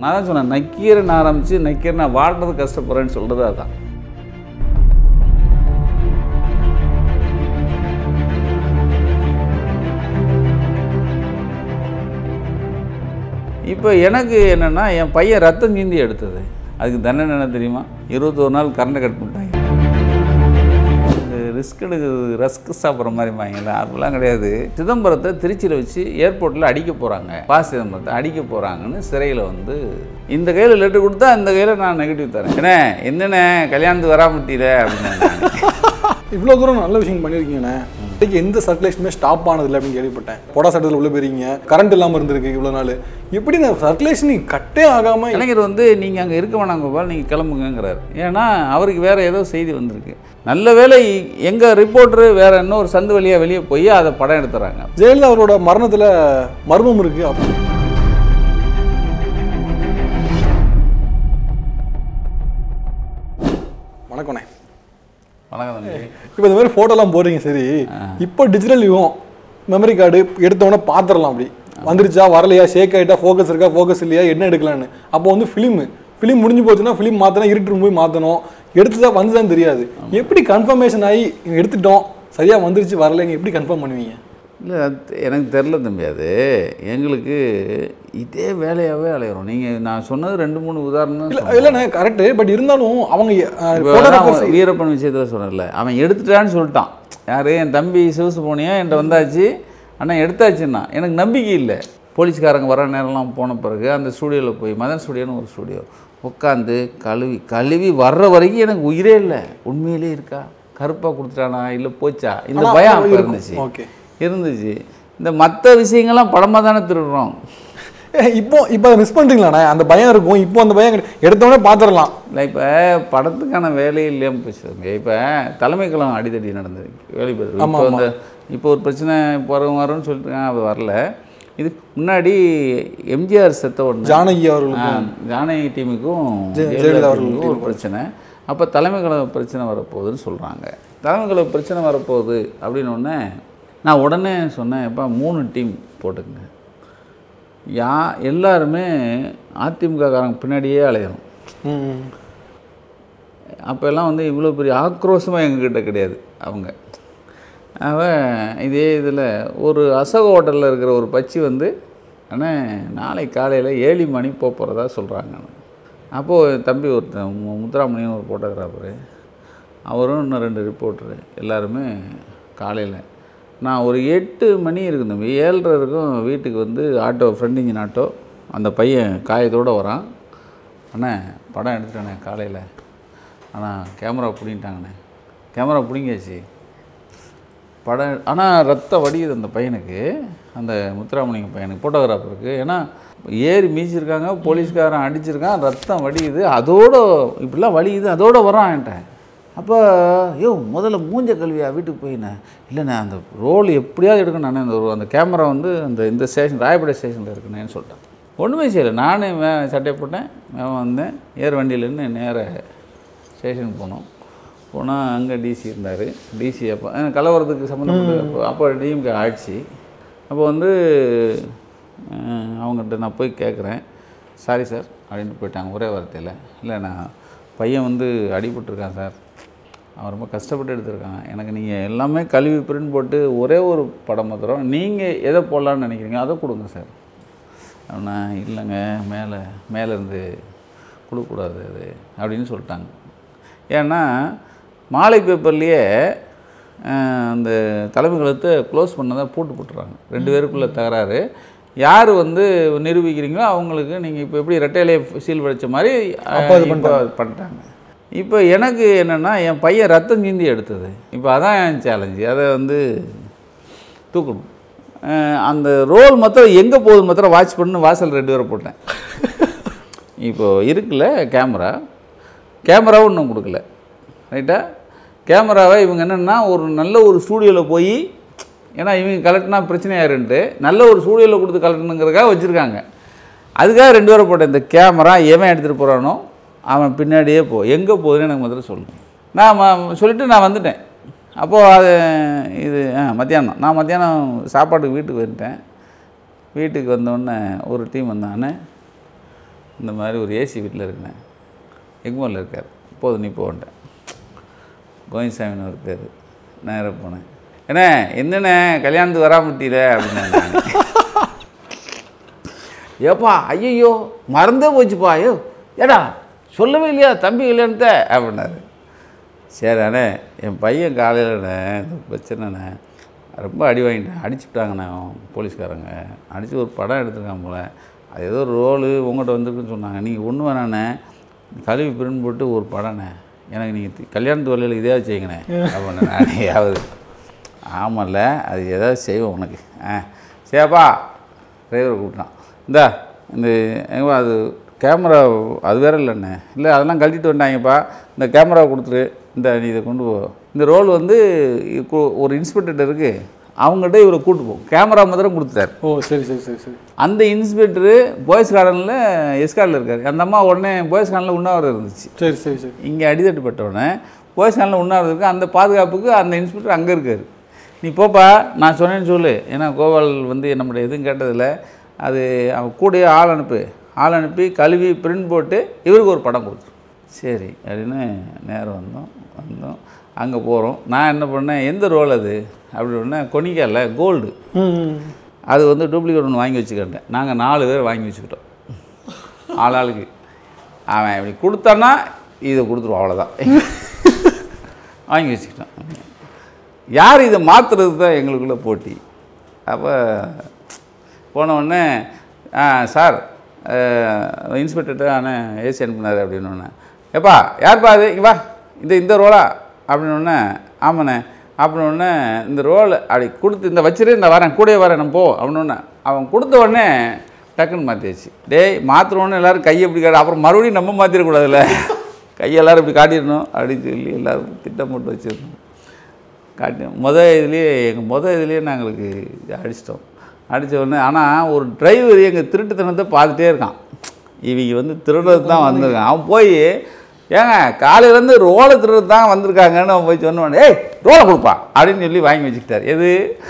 நான் தான் சொன்னேன் நக்கீரன் ஆரம்பித்து நக்கீரன் நான் வாழ்றது கஷ்டப்படுறேன்னு சொல்கிறது அதான் இப்போ எனக்கு என்னென்னா என் பையன் ரத்தம் சிந்தி எடுத்தது அதுக்கு தண்டனை என்ன தெரியுமா இருபத்தோரு நாள் கரண்ட் கட் பண்ணிட்டாங்க இந்த ரிஸ்க் எடுக்கிறது ரஸ்க் சாப்பிட்ற மாதிரி வாங்கல அதெல்லாம் கிடையாது சிதம்பரத்தை திருச்சியில் வச்சு ஏர்போர்ட்டில் அடிக்க போகிறாங்க பா சிதம்பரத்தை அடிக்க போகிறாங்கன்னு சிறையில் வந்து இந்த கையில் லெட்டர் கொடுத்தா இந்த கையில் நான் நெகட்டிவ் தரேன் என்ன என்னண்ணே கல்யாணத்துக்கு வராமட்டியில அப்படின்னு இவ்வளோ தூரம் நல்ல விஷயம் பண்ணியிருக்கீங்கண்ணே இன்னைக்கு எந்த சர்க்குலேஷனுமே ஸ்டாப் ஆனதில்லை அப்படின்னு கேள்விப்பட்டேன் பொடா சட்டத்தில் உள்ள போயிருக்கீங்க கரண்ட் இல்லாமல் இருந்திருக்கு இவ்வளோ நாள் எப்படி இந்த சர்க்குலேஷன் கட்டே ஆகாமல் கலைஞர் வந்து நீங்கள் அங்கே இருக்க வேணாம் கோபால் நீங்கள் கிளம்புங்கிறார் ஏன்னா அவருக்கு வேறு ஏதோ செய்தி வந்திருக்கு நல்ல வேளை எங்கள் ரிப்போர்ட்டரு வேறு இன்னொரு சந்து வழியாக வெளியே போய் அதை படம் எடுத்துறாங்க ஜெயலலிதா அவரோட மரணத்தில் மர்மம் இருக்கு அப்ப வணக்கண்ணே வணக்கம் தம்பி இப்போ இந்த மாதிரி ஃபோட்டோலாம் போடுறீங்க சரி இப்போ டிஜிட்டல் யுகம் மெமரி கார்டு எடுத்தவொடனே பார்த்துடலாம் அப்படி வந்துருச்சா வரலையா ஷேக் ஆகிட்டா ஃபோக்கஸ் இருக்கா ஃபோக்கஸ் இல்லையா என்ன எடுக்கலான்னு அப்போ வந்து ஃபிலிம் ஃபிலிம் முடிஞ்சு போச்சுன்னா ஃபிலிம் மாற்றினா இருட்டு room போய் மாற்றணும் எடுத்துதான் வந்துதான் தெரியாது எப்படி கன்ஃபர்மேஷன் ஆகி இங்க எடுத்துட்டோம் சரியாக வந்துருச்சு வரலைங்க எப்படி கன்ஃபார்ம் பண்ணுவீங்க இல்லை அது எனக்கு தெரில தம்பி அது எங்களுக்கு இதே வேலையாகவே அலையிறோம் நீங்கள் நான் சொன்னது ரெண்டு மூணு உதாரணம் இல்லை இல்லைண்ணே கரெக்டு பட் இருந்தாலும் அவங்க இப்போ photographers- நான் வீரப்பன் விஷயத்தில் சொன்னேன்ல அவன் எடுத்துட்டான்னு சொல்லிட்டான் யார் என் தம்பி சிவசு போனியா என்கிட்ட வந்தாச்சு அண்ணா எடுத்தாச்சுன்னா எனக்கு நம்பிக்கை இல்லை போலீஸ்காரங்க வர நேரம்லாம் போன பிறகு அந்த ஸ்டூடியோவில் போய் மதன் ஸ்டூடியோன்னு ஒரு ஸ்டூடியோ உட்காந்து கழுவி கழுவி வர்ற வரைக்கும் எனக்கு உயிரே இல்லை உண்மையிலே இருக்கா கருப்பாக கொடுத்துட்டானா இல்லை போச்சா இந்த ஆனா பயம் அப்போ இருக்கும். இருந்துச்சு ஓகே இருந்துச்சு இந்த மற்ற விஷயங்கள்லாம் படமாக தானே திருடுறோம் ஏ, இப்போ இப்போ அதை மிஸ் பண்ணுறீங்களாண்ணே அந்த பயம் இருக்கும் இப்போ அந்த பயம் கிடையாது. எடுத்தவொடனே பார்த்துடலாம் இல்லை இப்போ படத்துக்கான வேலையே இல்லையாம போச்சுங்க இப்போ தலைமைக்கெல்லாம் அடிதடி நடந்தது வேலைப்பேர் ஆமா, இப்போ இந்த இப்போ ஒரு பிரச்சனை வரும் வரும்னு சொல்லிட்டு இருக்காங்க, அது வரல இதுக்கு முன்னாடி எம்ஜிஆர் செத்த உடனே ஜானகி அவர்களுக்கு ஆ, ஜானகி டீமுக்கும் ஜெ- ஜெயலலிதா ஜெயலலிதா டீமுக்கும் ஒரு பிரச்சனை அப்போ தலைமை கழக பிரச்சனை வரப்போகுதுன்னு சொல்கிறாங்க தலைமை கழக பிரச்சனை வரப்போகுது அப்படின்னு உடனே நான் உடனே சொன்னேன் எப்போ மூணு டீம் போட்டுக்குங்க யா எல்லாருமே அதிமுக காரங்க பின்னாடியே அலையணும் ம் அப்போ எல்லாம் வந்து இவ்வளோ பெரிய ஆக்ரோஷமாக எங்ககிட்ட கிடையாது அவங்க அவன் இதே இதில் ஒரு அசோக ஹோட்டலில் இருக்கிற ஒரு பச்சி வந்து அண்ணே நாளை காலையில் ஏழு மணி போக போகிறதா சொல்கிறாங்க அப்போது தம்பி ஒருத்தன் மு- முத்துராமணியன் ஒரு ஃபோட்டோகிராஃபரு அவரும் இன்னும் ரெண்டு ரிப்போர்ட்டரு எல்லாருமே காலையில் நான் ஒரு எட்டு மணி இருக்கும் தம்பி ஏழரை இருக்கும் வீட்டுக்கு வந்து ஆட்டோ ஃப்ரண்ட் இன்ஜின் ஆட்டோ அந்த பையன் காயத்தோடு வரான் அண்ணே படம் எடுத்துட்டேண்ணே காலையில் ஆனால் கேமரா பிடிங்கிட்டாங்கண்ணே கேமரா பிடிங்கியாச்சு படம் ஆனால் ரத்தம் வடியுது அந்த பையனுக்கு அந்த முத்துராமலிங்க பையனுக்கு ஃபோட்டோகிராஃபருக்கு ஏன்னா ஏறி மீச்சிருக்காங்க போலீஸ்காரன் அடிச்சிருக்கான் ரத்தம் வடியுது அதோட இப்படிலாம் வலியுது அதோட வரான் என்கிட்ட அப்போ யோ முதல்ல மூஞ்ச கல்வியா வீட்டுக்கு போயினேன் இல்லைண்ணே அந்த ரோல் எப்படியாவது எடுக்கணும் நானே அந்த ஒரு- அந்த கேமரா வந்து அந்த இந்த ஸ்டேஷன் ராயப்பேட்டை ஸ்டேஷனில் இருக்குண்ணேன்னு சொல்லிட்டேன் ஒன்றுமே செய்யலை நானே மே சட்டை போட்டேன் மேம் வந்தேன் ஏர் வண்டியிலேருந்து நேர ஸ்டேஷனுக்கு போனோம் போனால் அங்கே டிசி இருந்தார் டிசி அப்போ அஹ் கலவரத்துக்கு சம்மந்தப்பட்ட அப்போ அப்போ டிஎம்கே ஆட்சி அப்போ வந்து அஹ், அவங்ககிட்ட நான் போய் கேட்குறேன் சாரி சார் அப்படின்ட்டு போயிட்டாங்க ஒரே வார்த்தையில் இல்லை நான் பையன் வந்து அடிபட்டிருக்கான் சார் அவன் ரொம்ப கஷ்டப்பட்டு எடுத்திருக்கான் எனக்கு நீங்கள் எல்லாமே கழுவி பிரிண்ட் போட்டு ஒரே ஒரு படம் மாத்திரம் நீங்கள் எதை போடலான்னு நினைக்கிறீங்க அதை கொடுங்க சார் அப்படின்னா இல்லைங்க மேலே மேலேருந்து கொடுக்கக்கூடாது அது அப்படின்னு சொல்லிட்டாங்க ஏன்னா மாலை பேப்பர்லேயே அந்த தலைமை கழுத்தை க்ளோஸ் பண்ணதை போட்டு போட்டுறாங்க ரெண்டு பேருக்குள்ள தகராறு யார் வந்து நிரூபிக்கிறீங்களோ அவங்களுக்கு நீங்கள் இப்போ எப்படி ரெட்டையிலே சீல் வச்ச மாதிரி அப்போ அது இப்போ பண்ணிட்டாங்க இப்போ எனக்கு என்னென்னா என் பையன் ரத்தம் சிந்தி எடுத்தது இப்போ அதான் என் சேலஞ்சு அதை வந்து தூக்கணும் அஹ் அந்த ரோல் மாத்திரம் எங்கே போகுது மாத்திரம் வாட்ச் பண்ணு வாசல் ரெண்டு பேரை போட்டேன் இப்போ இருக்குல்ல கேமரா கேமராவும் இன்னும் கொடுக்கல ரைட்டா கேமராவை இவங்க என்னென்னா ஒரு நல்ல ஒரு ஸ்டூடியோவில் போய் ஏன்னா இவங்க கலெக்ட்னா பிரச்சனையாருன்ட்டு நல்ல ஒரு ஸ்டூடியோவில் கொடுத்து கலெக்டணுங்கிறதுக்காக வச்சுருக்காங்க அதுக்காக ரெண்டு பேரை போட்டேன் இந்த கேமரா எவன் எடுத்துகிட்டு போகிறானோ அவன் பின்னாடியே போ எங்கே போகுதுன்னு எனக்கு முதல்ல சொல்லணும் நான் ம- சொல்லிட்டு நான் வந்துட்டேன் அப்போது அது இது ஆ மத்தியானம் நான் மத்தியானம் சாப்பாட்டுக்கு வீட்டுக்கு வந்துட்டேன் வீட்டுக்கு வந்தோடனே ஒரு டீம் வந்தானே இந்த மாதிரி ஒரு ஏசி வீட்டில் இருக்கேன் எக்மோரில் இருக்கார் போதும் நீ போன்ட்டேன் கோவிந்தசாமின்னு ஒரு பேர் நேராக போனேன் என்ன என்னண்ணே கல்யாணத்துக்கு வராமட்டியில அப்படின்னு ஏப்பா ஐயையோ மறந்தே போச்சுப்பா ஐயோ ஏடா சொல்லவே இல்லையா தம்பி கல்யாணத்தை அப்படின்னாரு சரி அண்ணே என் பையன் காலையிலண்ணே இந்த பிரச்சனைண்ணே ரொம்ப அடி வாங்கிட்டேன் அடிச்சுட்டாங்கண்ணே அவன் போலீஸ்காரங்க அடித்து ஒரு படம் எடுத்திருக்கான் போல அது ஏதோ ஒரு ரோலு உங்கள்கிட்ட வந்திருக்குன்னு சொன்னாங்க நீங்கள் ஒன்று வேணாண்ணே கழுவி பிரிண்ட் போட்டு ஒரு படம்ண்ணே எனக்கு நீங்கள் கல்யாணத்து வழியில் இதையாவது செய்யுங்கண்ணே அப்படின்னே நானேயாவது ஆமாம்ல அது ஏதாவது செய்வோம் உனக்கு ஆ சரிப்பா டிரைவரை கூப்பிட்டான் இந்தா இந்த எங்கப்பா அது கேமரா அது வேற இல்லைண்ணே இல்லை அதெல்லாம் கழட்டிட்டு வந்தாங்கப்பா இந்த கேமரா கொடுத்துரு இந்த நீ இதை கொண்டு போ இந்த ரோல் வந்து இ- கு- ஒரு இன்ஸ்பெக்டர் இருக்குது அவங்ககிட்ட இவரை கூட்டு போ கேமரா மாத்திரம் கொடுத்துட்டார் ஓ சரி சரி சரி சரி அந்த இன்ஸ்பெக்டரு பாய்ஸ் கார்டனில் எஸ்கார்டில் இருக்கார் அந்த அம்மா உடனே பாய்ஸ் கார்டனில் உண்ணாவிரதம் இருந்துச்சு சரி சரி சரி இங்கே அடிதட்டுப்பட்டவொடனே போலீஸ் ஸ்டேஷனில் உண்ணாவிரதம் இருக்கு அந்த பாதுகாப்புக்கு அந்த இன்ஸ்பெக்டர் அங்கே இருக்கார் நீ போப்பா நான் சொன்னேன்னு சொல்லு ஏன்னா கோபால் வந்து நம்முடைய எதுவும் கேட்டதில்ல அது அவன் கூடயே ஆள் அனுப்பு ஆள் அனுப்பி கழுவி பிரிண்ட் போட்டு இவருக்கு ஒரு படம் கொடுத்துரு சரி அப்படின்னு நேரம் வந்தோம் வந்தோம் அங்கே போகிறோம் நான் என்ன பண்ணேன் எந்த ரோல் அது அப்படி ஒன்று கொனிக்கால கோல்டு ம் ம். அது வந்து டூப்ளிகேட் ஒன்று வாங்கி வச்சுக்கிட்டேன் நாங்கள் நாலு பேர் வாங்கி வச்சுக்கிட்டோம் ஆள் ஆளுக்கு அவன் இப்படி கொடுத்தான்னா இதை கொடுத்துருவோம் அவ்வளோதான் வாங்கி வச்சுக்கிட்டோம் யார் இதை மாற்றுறது தான் எங்களுக்குள்ள போட்டி அப்போ போன உடனே ஆ சார் இன்ஸ்பெக்டர்கிட்ட ஆனால் ஏசி அனுப்புனார் அப்படின்னு ஏப்பா யார்ப்பா அது இங்க வா இந்த இந்த ரோலா அப்படின்னு ஆமாண்ணே அப்படின்னு இந்த ரோல் அப்படி கொடுத்து இந்த வச்சிரு இந்த வரேன் கூடயே வரேன் நான் போ அப்படின்னு அவன் கொடுத்த உடனே டக்குன்னு மாற்றியாச்சு டேய் மாற்றுறோன்னு எல்லோரும் கையை இப்படி காட்டு அப்புறம் மறுபடியும் நம்ம மாற்றிடக்கூடாதுல்ல கையை எல்லாரும் இப்படி காட்டிடணும் அப்படின்னு சொல்லி எல்லோரும் திட்டம் போட்டு வச்சிடணும் காட்டி மொதல் இதுலேயே எங்கள் மொதல் இதுலேயே நாங்களுக்கு அடிச்சிட்டோம் அடித்த உடனே ஆனால் ஒரு டிரைவர் எங்கள் திருட்டுத்தனத்தை பார்த்துட்டே இருக்கான் இவங்க வந்து திருடுறது தான் வந்திருக்கான் அவன் போய் ஏங்க காலையிலேருந்து ரோலை திருடுறது தான் வந்திருக்காங்கன்னு அவன் போய் சொன்ன உடனே ஏய் ரோலை கொடுப்பா அப்படின்னு சொல்லி வாங்கி வச்சுக்கிட்டார் எது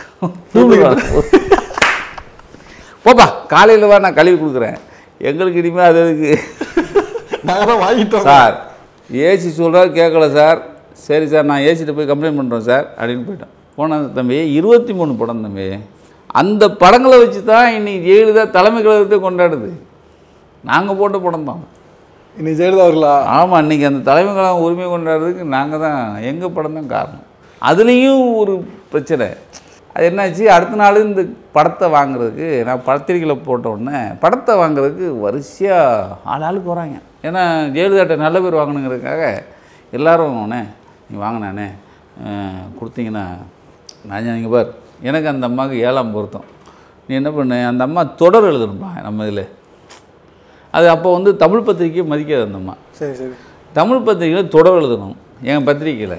போப்பா காலையில் வா நான் கழுவி கொடுக்குறேன் எங்களுக்கு இனிமேல் அது எதுக்கு நாங்கள் தான் வாங்கிட்டோம் சார் ஏசி சொல்கிறார் கேட்கல சார் சரி சார் நான் ஏசிட்ட போய் கம்ப்ளைண்ட் பண்ணுறோம் சார் அப்படின்னு போயிட்டோம் போனேன் தம்பி இருபத்தி மூணு படம் தம்பி அந்த படங்களை வச்சு தான் இன்னைக்கு ஜெயலலிதா தலைமை கழகத்தை கொண்டாடுது நாங்கள் போட்ட படம் தான் இன்னைக்கு ஜெயலலிதா அவர்களா ஆமாம் இன்றைக்கி அந்த தலைமை கழகம் உரிமை கொண்டாடுறதுக்கு நாங்கள் தான் எங்கள் படம் தான் காரணம் அதுலேயும் ஒரு பிரச்சனை அது என்னாச்சு அடுத்த நாள் இந்த படத்தை வாங்குறதுக்கு நான் பத்திரிக்கையில் போட்ட உடனே படத்தை வாங்குறதுக்கு வரிசையாக ஆள் ஆளுக்கு வராங்க ஏன்னா ஜெயலலிதாட்ட நல்ல பேர் வாங்கணுங்கிறதுக்காக எல்லாரும் அண்ணே நீ வாங்கினானே கொடுத்தீங்கன்னா நான் நீங்கள் பார் எனக்கு அந்த அம்மாவுக்கு ஏழாம் பொருத்தம் நீ என்ன பண்ணு அந்த அம்மா தொடர் எழுதணும்பா நம்ம இதில் அது அப்போ வந்து தமிழ் பத்திரிக்கையை மதிக்காது அந்த அம்மா சரி சரி தமிழ் பத்திரிக்கையில் தொடர் எழுதணும் என் பத்திரிக்கையில்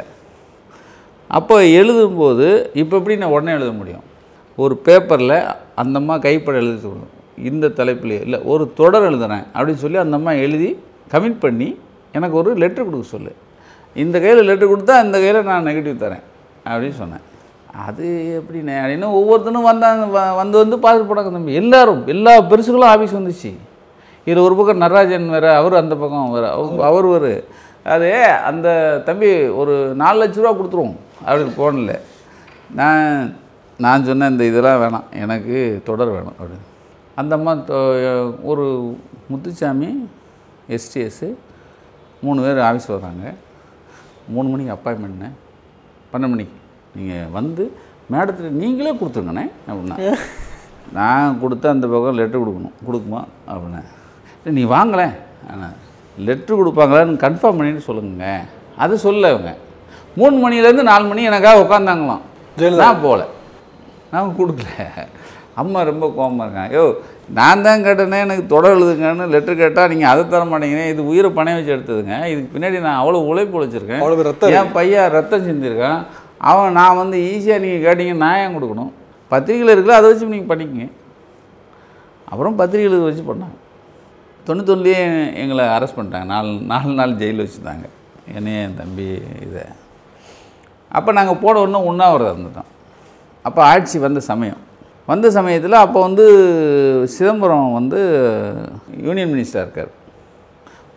அப்போ எழுதும்போது இப்போ எப்படி நான் உடனே எழுத முடியும் ஒரு பேப்பரில் அந்த அம்மா கைப்பட எழுதி சொல்லணும் இந்த தலைப்பிலே இல்லை ஒரு தொடர் எழுதுறேன் அப்படின்னு சொல்லி அந்த அம்மா எழுதி கமிட் பண்ணி எனக்கு ஒரு லெட்டர் கொடுக்க சொல்லு இந்த கையில் லெட்டர் கொடுத்தா இந்த கையில் நான் நெகட்டிவ் தரேன் அப்படின்னு சொன்னேன் அது எப்படிண்ணே அப்படின்னு ஒவ்வொருத்தனும் வந்தாங்க வ- வந்து வந்து பார்த்துட்டு போனாங்க தம்பி எல்லாரும் எல்லா பெருசுகளும் ஆஃபீஸ் வந்துச்சு இதில் ஒரு பக்கம் நடராஜன் வேறு அவர் அந்த பக்கம் வேறு அவர் ஒரு அது அந்த தம்பி ஒரு நாலு லட்ச ரூபா கொடுத்துருவோம் அப்படின்னு போனில் நான் நான் சொன்னேன் இந்த இதெல்லாம் வேணாம் எனக்கு தொடர் வேணும் அப்படின்னு அந்த அம்மா தொ- ஒரு முத்துச்சாமி எஸ்டிஎஸ்ஸு மூணு பேர் ஆஃபீஸ் வர்றாங்க மூணு மணிக்கு அப்பாயின்மெண்ட்னு பன்னெண்டு மணிக்கு நீங்கள் வந்து மேடத்தில் நீங்களே கொடுத்துருங்கண்ணே அப்படின்னா நான் கொடுத்தா அந்த பக்கம் லெட்ரு கொடுக்கணும் கொடுக்குமா அப்படின்னா "இல்லை, நீ வாங்களேன் ஆனால் லெட்ரு கொடுப்பாங்களான்னு கன்ஃபார்ம் பண்ணிட்டு சொல்லுங்க அது சொல்ல அவங்க மூணு மணிலேருந்து நாலு மணி எனக்காக உட்காந்தாங்களாம் ஜெயலலிதா. நான் போகல நான் கொடுக்கல அம்மா ரொம்ப கோவமா இருக்காங்க யோ நான் தான் கேட்டேனே எனக்கு தொடர் எழுதுங்கன்னு லெட்டர் கேட்டால் நீங்கள் அதை தர மாட்டேங்கிறேன் இது உயிரை பணைய வச்சு எடுத்ததுங்க இதுக்கு பின்னாடி நான் அவ்வளோ உழைப்பு உழைச்சிருக்கேன் அவ்வளோ பேர் ரத்தம் என் பையன் ரத்தம் சிந்திருக்கான் அவன் நான் வந்து ஈஸியாக நீங்கள் கேட்டீங்க நான் ஏன் கொடுக்கணும் பத்திரிக்கையில் இருக்குல்ல அதை வச்சு நீங்கள் பண்ணிக்கங்க அப்புறம் பத்திரிக்கையில் வச்சு பண்ணாங்க தொண்ணூத்தொன்னுலேயே எங்களை அரெஸ்ட் பண்ணிட்டாங்க நாலு நாலு நாள் ஜெயிலில் வச்சுருந்தாங்க என்னைய என் தம்பி இதை அப்போ நாங்கள் போன உடனே உண்ணாவிரதம் இருந்துட்டோம் அப்போ ஆட்சி வந்த சமயம் வந்த சமயத்தில் அப்போ வந்து சிதம்பரம் வந்து யூனியன் மினிஸ்டர் இருக்கார்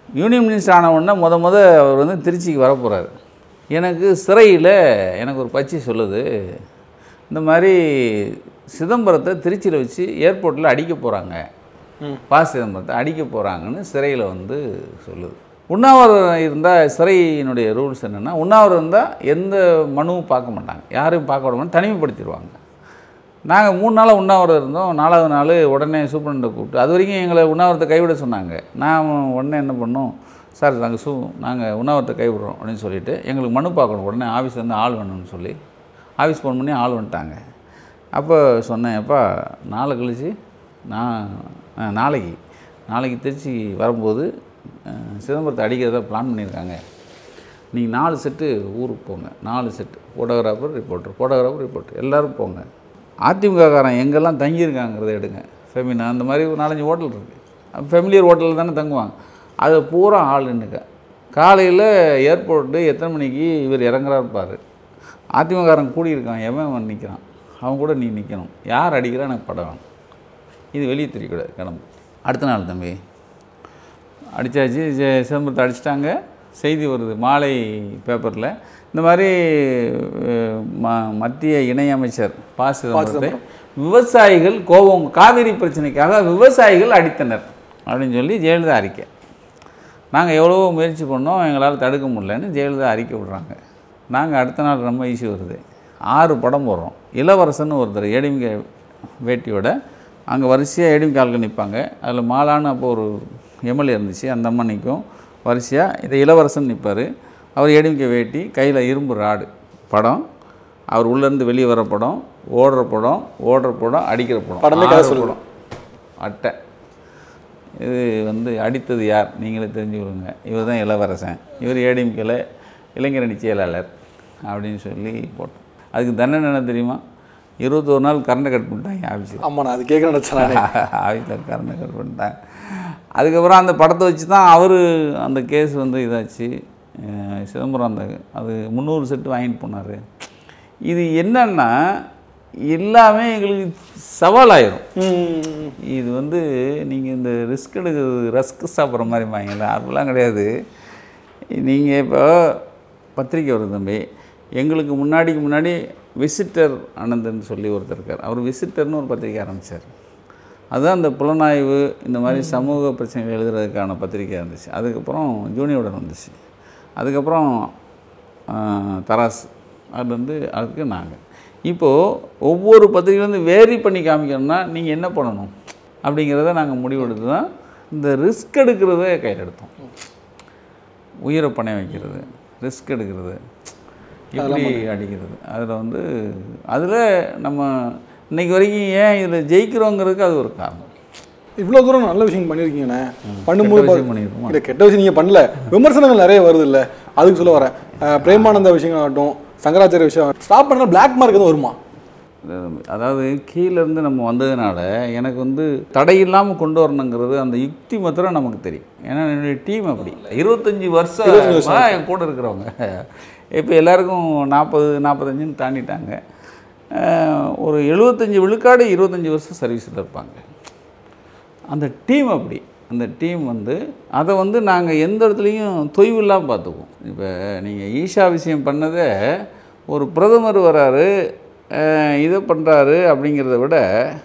யூனியன் மினிஸ்டர் ஆன உடனே முத முத அவர் வந்து திருச்சிக்கு வர போகிறாரு எனக்கு சிறையில் எனக்கு ஒரு பச்சி சொல்லுது இந்த மாதிரி சிதம்பரத்தை திருச்சியில் வச்சு ஏர்போர்ட்டில் அடிக்க போகிறாங்க ம். பா சிதம்பரத்தை அடிக்க போகிறாங்கன்னு சிறையில் வந்து சொல்லுது உண்ணாவிரதம் இருந்தால் சிறையினுடைய ரூல்ஸ் என்னென்னா உண்ணாவிரதம் இருந்தால் எந்த மனுவும் பார்க்க மாட்டாங்க யாரையும் பார்க்க விட மாட்டாங்க தனிமைப்படுத்திடுவாங்க நாங்கள் மூணு நாளாக உண்ணாவிரதம் இருந்தோம் நாலாவது நாள் உடனே சூப்பரண்டை கூப்பிட்டு அது வரைக்கும் எங்களை உண்ணாவிரத்தை கைவிட சொன்னாங்க நான் உடனே என்ன பண்ணோம் சார் நாங்கள் சூ நாங்கள் உண்ணாவிரத்தை கைவிடுறோம் அப்படின்னு சொல்லிட்டு எங்களுக்கு மனு பார்க்கணும் உடனே ஆஃபீஸ் வந்து ஆள் வேணும்னு சொல்லி ஆஃபீஸ் ஃபோன் பண்ணி ஆள் வந்துட்டாங்க அப்போ சொன்னேன் எப்பா நாளை கழிச்சு நான் ஆ, நாளைக்கு நாளைக்கு திருச்சி வரும்போது அஹ், சிதம்பரத்தை அடிக்கிறதா பிளான் பண்ணியிருக்காங்க நீங்கள் நாலு செட்டு ஊருக்கு போங்க நாலு set photographer reporter photographer reporter எல்லோரும் போங்க அதிமுககாரன் எங்கெல்லாம் தங்கியிருக்காங்கிறத எடுங்க ஃபெமினா அந்த மாதிரி ஒரு நாலஞ்சு ஹோட்டல் இருக்குது ஃபெமிலியர் ஹோட்டலில் தானே தங்குவாங்க அது பூரா ஆள் நின்றுக்க காலையில் ஏர்போர்ட்டு எத்தனை மணிக்கு இவர் இறங்குறா இருப்பார் அதிமுககாரன் கூடியிருக்கான் எவன் அவன் நிற்கிறான் அவன் கூட நீ நிற்கணும் யார் அடிக்கிறா எனக்கு படம் வேணும் இது வெளியே தெரியக்கூடாது கிளம்பு அடுத்த நாள் தம்பி அடித்தாச்சு சிதம்பரத்தை அடிச்சிட்டாங்க செய்தி வருது மாலை பேப்பரில் இந்த மாதிரி அஹ், ம மத்திய இணையமைச்சர் ப சிதம்பரத்தை விவசாயிகள் கோபம் காவிரி பிரச்சனைக்காக விவசாயிகள் அடித்தனர் அப்படின்னு சொல்லி ஜெயலலிதா அறிக்கை நாங்கள் எவ்வளவோ முயற்சி பண்ணோம் எங்களால் தடுக்க முடியலன்னு ஜெயலலிதா அறிக்கை விடுறாங்க நாங்கள் அடுத்த நாள் ரொம்ப ஈஸி வருது ஆறு படம் போடுறோம் இளவரசன் ஒருத்தர் ஏடிமிக வேட்டியோட அங்கே வரிசையாக ஏடிமிக ஆட்கள் நிற்பாங்க அதில் மாலான்னு அப்போ ஒரு எம்எல்ஏ இருந்துச்சு அந்த அம்மா நிற்கும் வரிசையாக இதை இளவரசன் நிற்பார் அவர் ஏடிமிக வேட்டி கையில் இரும்பு ராடு படம் அவர் உள்ளேருந்து வெளியே வர படம் ஓடுற படம் ஓடுற படம் அடிக்கிற படம் படமே கதை ஆறு சொல்லுது. படம் அட்டை இது வந்து அடித்தது யார் நீங்களே தெரிஞ்சு கொடுங்க இவர் தான் இளவரசன் இவர் ஏடிஎம்கேல இளைஞரணி செயலாளர் அப்படின்னு சொல்லி போட்டோம் அதுக்கு தண்டனை என்ன தெரியுமா இருபத்தோரு நாள் கரண்டை கட் பண்ணிட்டாங்க ஆஃபீஸில் ஆமா நான் அது கேட்க நினச்சேன் நானே ஆஃபீஸில் கரண்டை கட் பண்ணிட்டாங்க அதுக்கப்புறம் அந்த படத்தை வச்சு தான் அவர் அந்த கேஸ் வந்து இதாச்சு அஹ் சிதம்பரம் அந்த அது முந்நூறு செட்டு வாங்கிட்டு போனார் இது என்னன்னா எல்லாமே எங்களுக்கு சவாலாயிரும் ம். இது வந்து நீங்கள் இந்த ரிஸ்க் எடுக்கிறது ரஸ்க் சாப்பிட்ற மாதிரி வாங்கல அப்படிலாம் கிடையாது நீங்கள் இப்போ பத்திரிக்கை வருது தம்பி எங்களுக்கு முன்னாடிக்கு முன்னாடி விசிட்டர் ஆனந்தன் சொல்லி ஒருத்தர் இருக்கார் அவர் விசிட்டர்னு ஒரு பத்திரிக்கை ஆரம்பித்தார் அதுதான் இந்த புலனாய்வு இந்த மாதிரி சமூக பிரச்சனைகள் எழுதுறதுக்கான பத்திரிக்கை இருந்துச்சு அதுக்கப்புறம் ஜூனியோடன் வந்துச்சு அதுக்கப்புறம் ஆஹ், தராஸ் அது வந்து அதுக்கு நாங்கள் இப்போது ஒவ்வொரு பத்திரிகையிலேருந்து வேரி பண்ணி காமிக்கணும்னா நீங்கள் என்ன பண்ணணும் அப்படிங்கிறத நாங்கள் முடிவெடுத்து தான் இந்த ரிஸ்க் எடுக்கிறத கையில் எடுத்தோம் உயிரை பணைய வைக்கிறது ரிஸ்க் எடுக்கிறது இப்படி அடிக்கிறது அதில் வந்து அதில் நம்ம இன்னைக்கு வரைக்கும் ஏன் இதில் ஜெயிக்கிறோங்கிறதுக்கு அது ஒரு காரணம் இவ்வளோ தூரம் நல்ல விஷயம் பண்ணியிருக்கீங்கண்ணே பண்ணும்போது கெட்ட விஷயம் பண்ணியிருக்கோமா? இல்லை கெட்ட விஷயம் நீங்கள் பண்ணல விமர்சனங்கள் நிறைய வருது இல்லை அதுக்கு சொல்ல வரேன் அஹ், பிரேமானந்தா விஷயம் ஆகட்டும் சங்கராச்சாரிய விஷயம் ஸ்டாப் பண்ணால் பிளாக் மார்க் எதுவும் வருமா அதாவது கீழேருந்து நம்ம வந்ததுனால எனக்கு வந்து தடையில்லாமல் கொண்டு வரணுங்கிறது அந்த யுக்தி மாத்திரம் நமக்கு தெரியும் ஏன்னா என்னுடைய டீம் அப்படி இருபத்தஞ்சி வருஷம் என் கூட இருக்கிறவங்க இப்போ எல்லாருக்கும் நாற்பது நாற்பத்தஞ்சுன்னு தாண்டிட்டாங்க அஹ் ஒரு எழுபத்தஞ்சி விழுக்காடு இருபத்தஞ்சி வருஷம் சர்வீஸில் இருப்பாங்க அந்த டீம் அப்படி அந்த டீம் வந்து அதை வந்து நாங்கள் எந்த இடத்துலையும் தொய்வு இல்லாமல் பார்த்துக்குவோம் இப்போ நீங்கள் ஈஷா விஷயம் பண்ணதை ஒரு பிரதமர் வராரு அஹ் இதை பண்ணுறாரு அப்படிங்கிறத விட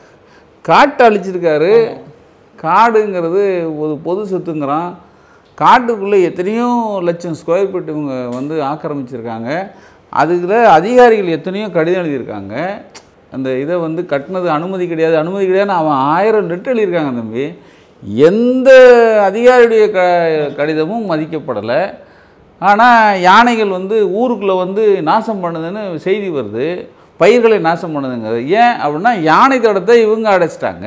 காட்டை அழிச்சிருக்காரு காடுங்கிறது ஒரு பொது சொத்துங்கிறான் காட்டுக்குள்ளே எத்தனையோ லட்சம் ஸ்கொயர் ஃபீட் இவங்க வந்து ஆக்கிரமிச்சிருக்காங்க அதுக்குள்ள அதிகாரிகள் எத்தனையோ கடிதம் எழுதியிருக்காங்க அந்த இதை வந்து கட்டினது அனுமதி கிடையாது அனுமதி கிடையாதுன்னு அவன் ஆயிரம் லெட்டர் எழுதியிருக்காங்க தம்பி எந்த அதிகாரியுடைய க கடிதமும் மதிக்கப்படலை ஆனால் யானைகள் வந்து ஊருக்குள்ளே வந்து நாசம் பண்ணுதுன்னு செய்தி வருது பயிர்களை நாசம் பண்ணுதுங்கிறது ஏன் அப்படின்னா யானை தடத்தை இவங்க அடைச்சிட்டாங்க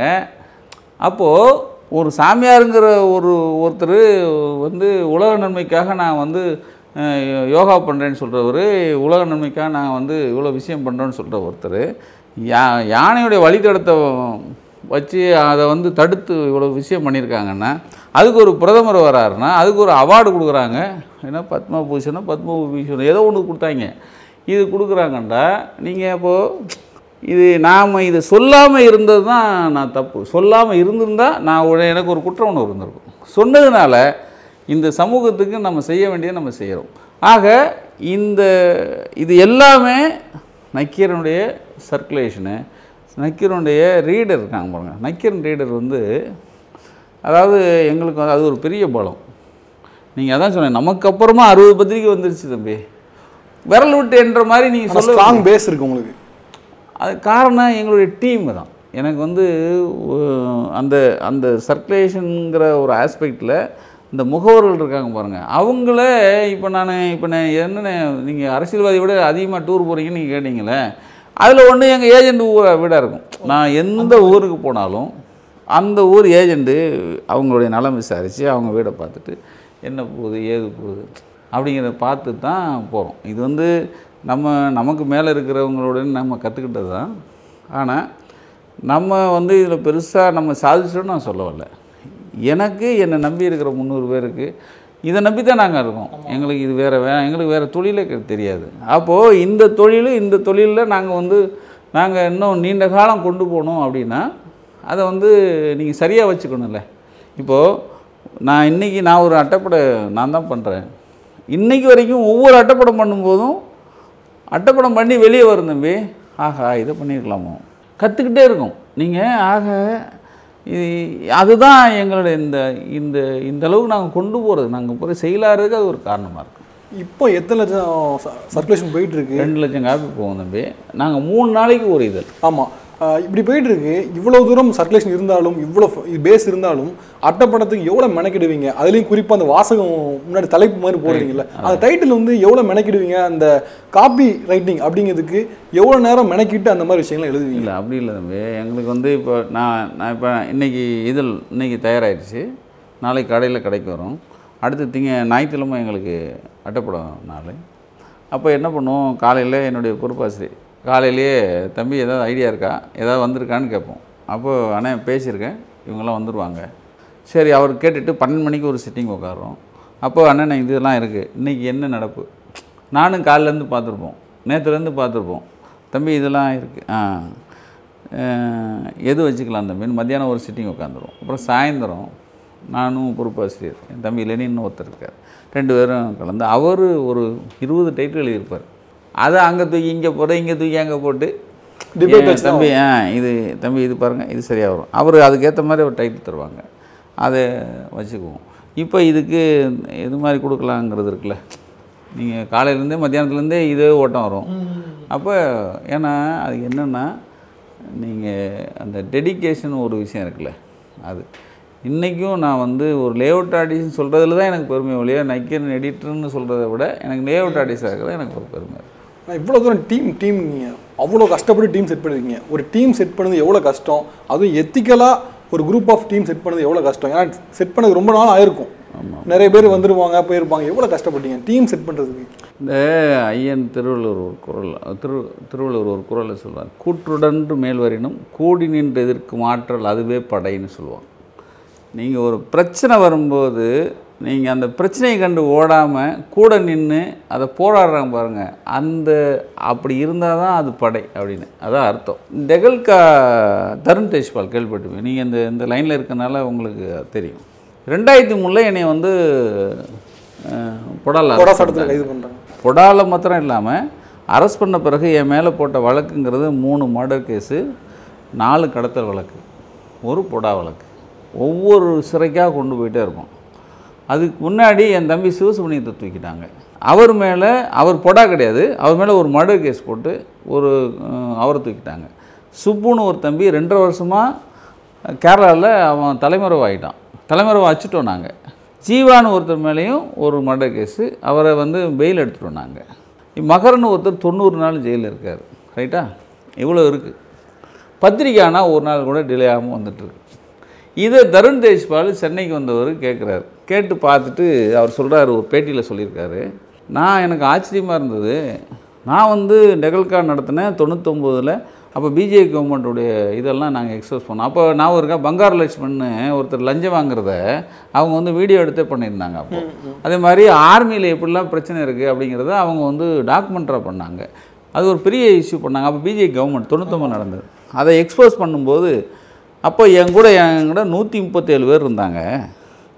அப்போது ஒரு சாமியாருங்கிற ஒரு ஒருத்தர் வந்து உலக நன்மைக்காக நான் வந்து அஹ், யோகா பண்ணுறேன்னு சொல்கிறவர் உலக நன்மைக்காக நான் வந்து இவ்வளோ விஷயம் பண்ணுறேன்னு சொல்கிற ஒருத்தர் யா யானையுடைய வழித்தடத்தை வச்சு அதை வந்து தடுத்து இவ்வளோ விஷயம் பண்ணியிருக்காங்கன்னா அதுக்கு ஒரு பிரதமர் வராருன்னா அதுக்கு ஒரு அவார்டு கொடுக்குறாங்க ஏன்னா பத்ம பூஷணோ பத்ம பூஷணம் ஏதோ ஒன்று கொடுத்தாங்க இது கொடுக்குறாங்கண்டா நீங்கள் இப்போது இது நாம் இதை சொல்லாமல் இருந்தது தான் நான் தப்பு சொல்லாமல் இருந்திருந்தால் நான் உடனே எனக்கு ஒரு குற்ற உணர்வு இருந்திருக்கும் சொன்னதுனால இந்த சமூகத்துக்கு நம்ம செய்ய வேண்டியதை நம்ம செய்கிறோம் ஆக இந்த இது எல்லாமே நக்கீரனுடைய சர்க்குலேஷனு நக்கீரனுடைய ரீடர் இருக்காங்க பாருங்க நக்கீரன் ரீடர் வந்து அதாவது எங்களுக்கு வந்து அது ஒரு பெரிய பலம் நீங்கள் அதான் சொன்னேன் நமக்கு அப்புறமா அறுபது பத்திரிக்கை வந்துருச்சு தம்பி விரல் விட்டு என்ற மாதிரி நீங்கள் சொல்ல ஸ்ட்ராங் பேஸ் இருக்கு உங்களுக்கு அது காரணம் எங்களுடைய டீம் தான் எனக்கு வந்து ஒ- அந்த அந்த சர்க்குலேஷனுங்கிற ஒரு ஆஸ்பெக்டில் இந்த முகவர்கள் இருக்காங்க பாருங்கள் அவங்கள இப்போ நான் இப்போ நான் என்னென்ன நீங்கள் அரசியல்வாதி விட அதிகமாக டூர் போகிறீங்கன்னு நீங்கள் கேட்டீங்களே அதில் ஒன்று எங்கள் ஏஜென்ட் ஊர் வீடாக இருக்கும் நான் எந்த ஊருக்கு போனாலும் அந்த ஊர் ஏஜெண்ட்டு அவங்களுடைய நலம் விசாரித்து அவங்க வீடை பார்த்துட்டு என்ன போகுது ஏது போகுது அப்படிங்கிறத பார்த்து தான் போகிறோம் இது வந்து நம்ம நமக்கு மேலே இருக்கிறவங்களுடன் நம்ம கற்றுக்கிட்டது தான் ஆனால் நம்ம வந்து இதில் பெருசாக நம்ம சாதிச்சிட்டோம்னு நான் சொல்ல வரல எனக்கு என்னை நம்பி இருக்கிற முந்நூறு பேருக்கு இதை நம்பி தான் நாங்கள் இருக்கோம் எங்களுக்கு இது வேறு வே எங்களுக்கு வேறு தொழிலே கெ- தெரியாது அப்போது இந்த தொழில் இந்த தொழிலில் நாங்கள் வந்து நாங்கள் இன்னும் நீண்ட காலம் கொண்டு போகணும் அப்படின்னா அதை வந்து நீங்கள் சரியாக வச்சுக்கணும்ல இப்போது நான் இன்றைக்கி நான் ஒரு அட்டைப்படை நான் தான் பண்ணுறேன் இன்றைக்கி வரைக்கும் ஒவ்வொரு அட்டைப்படம் பண்ணும்போதும் அட்டைப்படம் பண்ணி வெளியே வரும் தம்பி ஆஹா இதை பண்ணியிருக்கலாமோ கற்றுக்கிட்டே இருக்கும் நீங்கள் ஆக இது அதுதான் எங்களுடைய இந்த இந்த இந்த அளவுக்கு நாங்கள் கொண்டு போகிறது நாங்கள் போகிற செயலாறதுக்கு அது ஒரு காரணமாக இருக்கும் இப்போ எத்தனை லட்சம் சர்க்குலேஷன் போயிட்டு இருக்கு ரெண்டு லட்சம் காப்பி போகும் தம்பி நாங்கள் மூணு நாளைக்கு ஒரு இதழ் ஆமாம் இப்படி போயிட்டு இருக்கு இவ்வளவு தூரம் சர்க்குலேஷன் இருந்தாலும் இவ்வளோ பேஸ் இருந்தாலும் அட்டைப்படத்துக்கு எவ்வளோ மெனக்கிடுவீங்க அதுலேயும் குறிப்பாக அந்த வாசகம் முன்னாடி தலைப்பு மாதிரி போடுறீங்கல்ல அந்த டைட்டில் வந்து எவ்வளோ மெனக்கிடுவீங்க அந்த காப்பி ரைட்டிங் அப்படிங்கிறதுக்கு எவ்வளோ நேரம் மெனக்கிட்டு அந்த மாதிரி விஷயங்களை எழுதுவீங்க இல்லை அப்படி இல்லை தம்பி எங்களுக்கு வந்து இப்போ நான் நான் இப்போ இன்னைக்கு இதழ் இன்னைக்கு தயாராகிடுச்சு நாளைக்கு கடையில் கடைக்கு வரும் அடுத்து திங்க ஞாயிற்றுக்கிழமை எங்களுக்கு அட்டைப்படம் நாள் அப்போ என்ன பண்ணுவோம் காலையில் என்னுடைய பொறுப்பாசிரியர் காலையிலேயே தம்பி ஏதாவது ஐடியா இருக்கா ஏதாவது வந்திருக்கான்னு கேட்போம் அப்போ அண்ணே பேசியிருக்கேன் இவங்கெல்லாம் வந்துடுவாங்க சரி அவர் கேட்டுட்டு பன்னெண்டு மணிக்கு ஒரு சிட்டிங் உட்காரோம் அப்போ அண்ணன் இதெல்லாம் இருக்குது இன்றைக்கி என்ன நடப்பு நானும் காலிலேருந்து பார்த்துருப்போம் நேற்றுலேருந்து பார்த்துருப்போம் தம்பி இதெல்லாம் இருக்குது ஆ அஹ், எது வச்சுக்கலாம் தம்பின்னு மத்தியானம் ஒரு சிட்டிங் உட்காந்துரும் அப்புறம் சாயந்தரம் நானும் பொறுப்பாசிரியர் என் தம்பி லெனின்னு ஒருத்தர் இருக்கார் ரெண்டு பேரும் கலந்து அவர் ஒரு இருபது டைட்டில் எழுதியிருப்பார் அதை அங்கே தூக்கி இங்கே போட்டு இங்கே தூக்கி அங்கே போட்டு Debate ஏன் வச்சு தான் தம்பி ஆ இது தம்பி இது பாருங்கள் இது சரியாக வரும் அவர் அதுக்கேற்ற மாதிரி ஒரு டைட்டில் தருவாங்க அதை வச்சுக்குவோம் இப்போ இதுக்கு எது மாதிரி கொடுக்கலாங்கிறது இருக்குல்ல நீங்கள் காலையிலேருந்தே மத்தியானத்துலேருந்தே இதே ஓட்டம் வரும் அப்போ ஏன்னா அது என்னென்னா நீங்கள் அந்த டெடிகேஷன் ஒரு விஷயம் இருக்குல்ல அது இன்றைக்கும் நான் வந்து ஒரு லேஅவுட் ஆர்டிஸ்ட்னு சொல்கிறதுல தான் எனக்கு பெருமை ஒழிய நக்கீரன் எடிட்டர்னு சொல்கிறத விட எனக்கு லேஅவுட் ஆர்டிஸ்டாக இருக்கிறது எனக்கு ஒரு பெருமை ஆனால் இவ்வளோ தூரம் டீம் டீம் நீங்கள் அவ்வளோ கஷ்டப்பட்டு டீம் செட் பண்ணிருக்கீங்க ஒரு டீம் செட் பண்ணது எவ்வளோ கஷ்டம் அதுவும் எத்திக்கலாக ஒரு குரூப் ஆஃப் டீம் செட் பண்ணது எவ்வளோ கஷ்டம் ஏன்னா செட் பண்ணது ரொம்ப நாள் ஆயிருக்கும் நிறைய பேர் வந்துருவாங்க போயிருப்பாங்க எவ்வளோ கஷ்டப்பட்டீங்க டீம் செட் பண்ணுறதுக்கு இந்த ஐயன் திருவள்ளுவர் ஒரு குரல் திரு திருவள்ளுவர் ஒரு குரலை சொல்வார் கூற்றுடன்று மேல்வரினும் கூடி நின்று எதிர்க்கும் ஆற்றல் அதுவே படைன்னு சொல்லுவாங்க நீங்கள் ஒரு பிரச்சனை வரும்போது நீங்கள் அந்த பிரச்சனையை கண்டு ஓடாமல் கூட நின்று அதை போராடுறாங்க பாருங்கள் அந்த அப்படி இருந்தால் தான் அது படை அப்படின்னு அதான் அர்த்தம் டெகல்கா தருண் தேஷ்பால் கேள்விப்பட்டுருப்பீங்க நீங்கள் இந்த இந்த லைனில் இருக்கனால உங்களுக்கு அது தெரியும் ரெண்டாயிரத்தி மூணில் என்னை வந்து பொடால கொடா சட்டத்தில் கைது பண்ணுறாங்க பொடால மாத்திரம் இல்லாமல் அரெஸ்ட் பண்ண பிறகு என் மேலே போட்ட வழக்குங்கிறது மூணு மர்டர் கேஸு நாலு கடத்தல் வழக்கு ஒரு பொடா வழக்கு ஒவ்வொரு சிறைக்காக கொண்டு போயிட்டே இருப்போம் அதுக்கு முன்னாடி என் தம்பி சிவசுமணியத்தை தூக்கிட்டாங்க அவர் மேலே அவர் பொடா கிடையாது அவர் மேலே ஒரு மர்டர் கேஸ் போட்டு ஒரு அஹ், அவரை தூக்கிட்டாங்க சுப்புன்னு ஒரு தம்பி ரெண்டரை வருஷமாக கேரளாவில் அவன் தலைமறைவாகிட்டான் தலைமறைவு வச்சுட்டோம் நாங்கள் ஜீவான்னு ஒருத்தர் மேலேயும் ஒரு மர்டர் கேஸு அவரை வந்து பெயில் எடுத்துட்டோம் நாங்கள் மகரன்னு ஒருத்தர் தொண்ணூறு நாள் ஜெயிலில் இருக்கார் ரைட்டா இவ்வளோ இருக்குது பத்திரிக்கை ஆனால் ஒரு நாள் கூட டிலே ஆகாமல் வந்துட்டுருக்கு இதை தருண் தேஷ்பால் சென்னைக்கு வந்தவர் கேட்குறாரு கேட்டு பார்த்துட்டு அவர் சொல்கிறாரு ஒரு பேட்டியில் சொல்லியிருக்காரு நான் எனக்கு ஆச்சரியமாக இருந்தது நான் வந்து நெகல்கா நடத்தினேன் தொண்ணூத்தொம்போதில் அப்போ பிஜேபி கவர்மெண்ட்டுடைய இதெல்லாம் நாங்கள் எக்ஸ்போஸ் பண்ணோம் அப்போ நான் இருக்கா பங்காரு லட்சுமண் ஒருத்தர் லஞ்சம் வாங்குறத அவங்க வந்து வீடியோ எடுத்தே பண்ணியிருந்தாங்க அப்போ அதே மாதிரி ஆர்மியில் எப்படிலாம் பிரச்சனை இருக்குது அப்படிங்கிறத அவங்க வந்து டாக்குமெண்ட்டாக பண்ணாங்க அது ஒரு பெரிய இஷ்யூ பண்ணாங்க அப்போ பிஜேபி கவர்மெண்ட் தொண்ணூத்தொம்பது நடந்தது அதை எக்ஸ்போஸ் பண்ணும்போது அப்போ என் கூட என் கூட நூற்றி முப்பத்தேழு பேர் இருந்தாங்க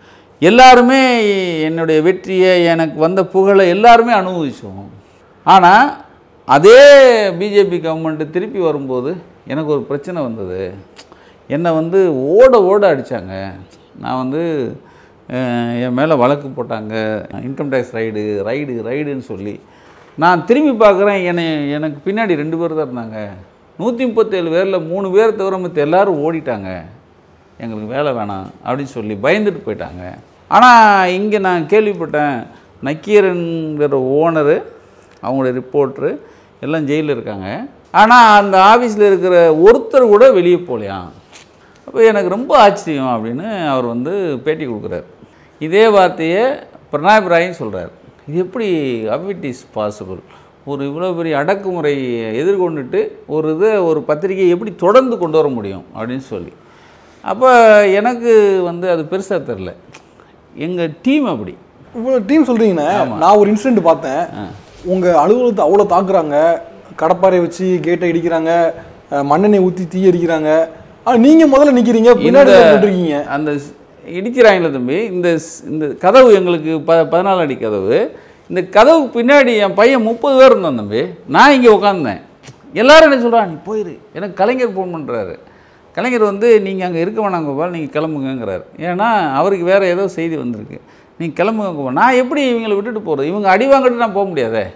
எல்லாருமே என்னுடைய வெற்றியை எனக்கு வந்த புகழை எல்லாருமே அனுபவிச்சோம் ஆனால் அதே பிஜேபி கவர்மெண்ட்டு திருப்பி வரும்போது எனக்கு ஒரு பிரச்சனை வந்தது என்னை வந்து ஓட ஓட அடித்தாங்க நான் வந்து அஹ், என் மேலே வழக்கு போட்டாங்க இன்கம் டேக்ஸ் ரைடு ரைடு ரைடுன்னு சொல்லி நான் திரும்பி பார்க்குறேன் என்னை எனக்கு பின்னாடி ரெண்டு பேர் தான் இருந்தாங்க நூற்றி முப்பத்தேழு பேரில் மூணு பேர் தவிர மற்ற எல்லாரும் ஓடிட்டாங்க எங்களுக்கு வேலை வேணாம் அப்படின்னு சொல்லி பயந்துட்டு போயிட்டாங்க ஆனால் இங்கே நான் கேள்விப்பட்டேன் நக்கீரன்கிற ஓனரு அவங்களோட ரிப்போர்ட்ரு எல்லாம் ஜெயிலில் இருக்காங்க ஆனால் அந்த ஆஃபீஸில் இருக்கிற ஒருத்தர் கூட வெளியே போகலையாம் அப்போ எனக்கு ரொம்ப ஆச்சரியம் அப்படின்னு அவர் வந்து பேட்டி கொடுக்குறாரு இதே வார்த்தையை பிரணாப் ராயும் சொல்கிறார் இது எப்படி how it இஸ் பாசிபிள் ஒரு இவ்வளோ பெரிய அடக்குமுறையை எதிர்கொண்டுட்டு ஒரு இதை ஒரு பத்திரிகையை எப்படி தொடர்ந்து கொண்டு வர முடியும் அப்படின்னு சொல்லி அப்போ எனக்கு வந்து அது பெருசாக தெரில எங்கள் டீம் அப்படி இவ்வளோ டீம் சொல்றீங்கண்ணே நான் ஒரு இன்சிடென்ட் பார்த்தேன் உங்க அலுவலகத்தை அவ்வளோ தாக்குறாங்க கடப்பாரை வச்சு கேட்டை இடிக்கிறாங்க அஹ் மண்ணெண்ணெய் ஊற்றி தீ அடிக்கிறாங்க ஆனா நீங்க முதல்ல நிக்கிறீங்க பின்னாடி இருக்கீங்க அந்த ஸ்- இடிக்கிறாங்களே தம்பி இந்த ஸ்- இந்த கதவு எங்களுக்கு ப பதினாலு அடி கதவு இந்த கதவுக்கு பின்னாடி என் பையன் முப்பது பேர் இருந்தான் தம்பி நான் இங்கே உட்காந்தேன் எல்லாரும் என்ன சொல்கிறான் நீ போயிரு எனக்கு கலைஞர் ஃபோன் பண்ணுறாரு கலைஞர் வந்து நீங்கள் அங்கே இருக்க வேணாம் கோபால் நீங்கள் கிளம்புங்கங்கிறாரு ஏன்னா அவருக்கு வேறு ஏதோ செய்தி வந்திருக்கு நீங்கள் கிளம்புங்க கோபால் நான் எப்படி இவங்களை விட்டுட்டு போகிறது இவங்க அடி வாங்கிட்டு நான் போக முடியாதே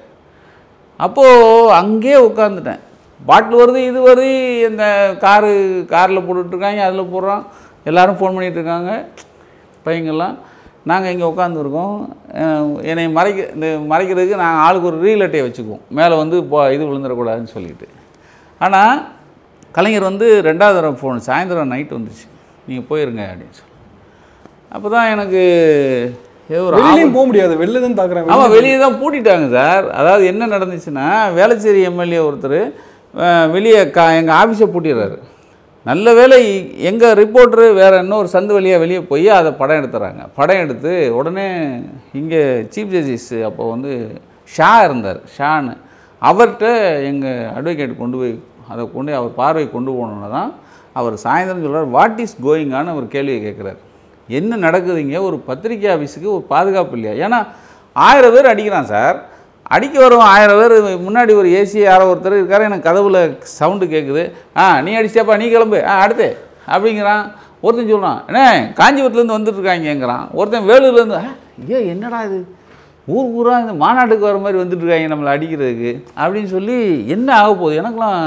அப்போது அங்கேயே உட்காந்துட்டேன் பாட்டில் வருது இது வருது இந்த காரு காரில் போட்டுட்ருக்காங்க அதில் போடுறோம் எல்லாரும் ஃபோன் பண்ணிகிட்டு இருக்காங்க பையங்கள்லாம் நாங்கள் இங்கே உட்காந்துருக்கோம் என்னை மறைக்க இந்த மறைக்கிறதுக்கு நாங்கள் ஆளுக்கு ஒரு ரீல் அட்டையை வச்சுக்குவோம் மேலே வந்து போ இது விழுந்துடக்கூடாதுன்னு சொல்லிட்டு ஆனால் கலைஞர் வந்து ரெண்டாவது தடவை ஃபோன் சாயந்தரம் நைட் வந்துச்சு நீங்கள் போயிருங்க அப்படின்னு சொல்லி அப்போ தான் எனக்கு ஏதோ ஒரு வெளியிலயும் போக முடியாது வெளில தான் தாக்குறாங்க ஆமாம் வெளியே தான் பூட்டிட்டாங்க சார் அதாவது என்ன நடந்துச்சுன்னா வேளச்சேரி எம்எல்ஏ ஒருத்தர் வெளியே கா எங்கள் ஆஃபீஸை பூட்டிடுறாரு நல்ல வேளை எங்கள் ரிப்போர்ட்ரு வேறு இன்னொரு சந்து வழியாக வெளியே போய் அதை படம் எடுத்துறாங்க படம் எடுத்து உடனே இங்கே சீஃப் ஜஸ்டிஸ் அப்போ வந்து ஷா இருந்தார் ஷான்னு அவர்கிட்ட எங்கள் அட்வொகேட் கொண்டு போய் அதை கொண்டு அவர் பார்வை கொண்டு போனோன்னு தான் அவர் சாயந்தரம் சொல்றார் வாட் இஸ் கோயிங்கான்னு ஒரு கேள்வியை கேட்குறாரு என்ன நடக்குதுங்க ஒரு பத்திரிக்கை ஆஃபீஸுக்கு ஒரு பாதுகாப்பு இல்லையா ஏன்னா ஆயிரம் பேர் அடிக்கிறான் சார் அடிக்க வரும் ஆயிரம் பேர் முன்னாடி ஒரு ஏசி யாரோ ஒருத்தர் இருக்காரு எனக்கு கதவுல சவுண்டு கேட்குது ஆ நீ அடிச்சியாப்பா நீ கிளம்பு ஆ அடுத்து அப்படிங்கிறான் ஒருத்தன் சொல்கிறான் என்ன காஞ்சிபுரத்துலேருந்து வந்துட்டு இருக்காங்கங்கிறான் ஒருத்தன் வேலூர்லேருந்து "ஆ, ஏ என்னடா இது ஊர் ஊராக இந்த மாநாட்டுக்கு வர மாதிரி வந்துட்டு இருக்காங்க நம்மளை அடிக்கிறதுக்கு அப்படின்னு சொல்லி என்ன ஆக போகுது எனக்கெல்லாம்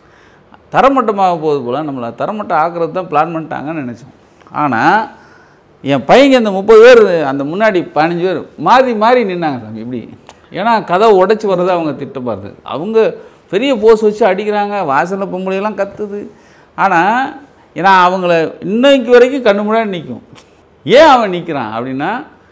தரமட்டமாக போகுது போல் நம்மளை தரமட்டம் ஆக்குறது தான் பிளான் பண்ணிட்டாங்கன்னு நினச்சோம் ஆனால் என் பையங்க இந்த முப்பது பேர் அந்த முன்னாடி பதினஞ்சு பேர் மாறி மாறி நின்னாங்க சாமி இப்படி ஏன்னா கதவை உடைச்சி வர்றதை அவங்க திட்டப்பாருது அவங்க பெரிய போஸ் வச்சு அடிக்கிறாங்க வாசலில் பொம்பளையெல்லாம் கத்துது ஆனால் ஏன்னா அவங்கள இன்னைக்கு வரைக்கும் கண்ணு முன்னாடி நிற்கும் ஏன் அவன் நிற்கிறான் அப்படின்னா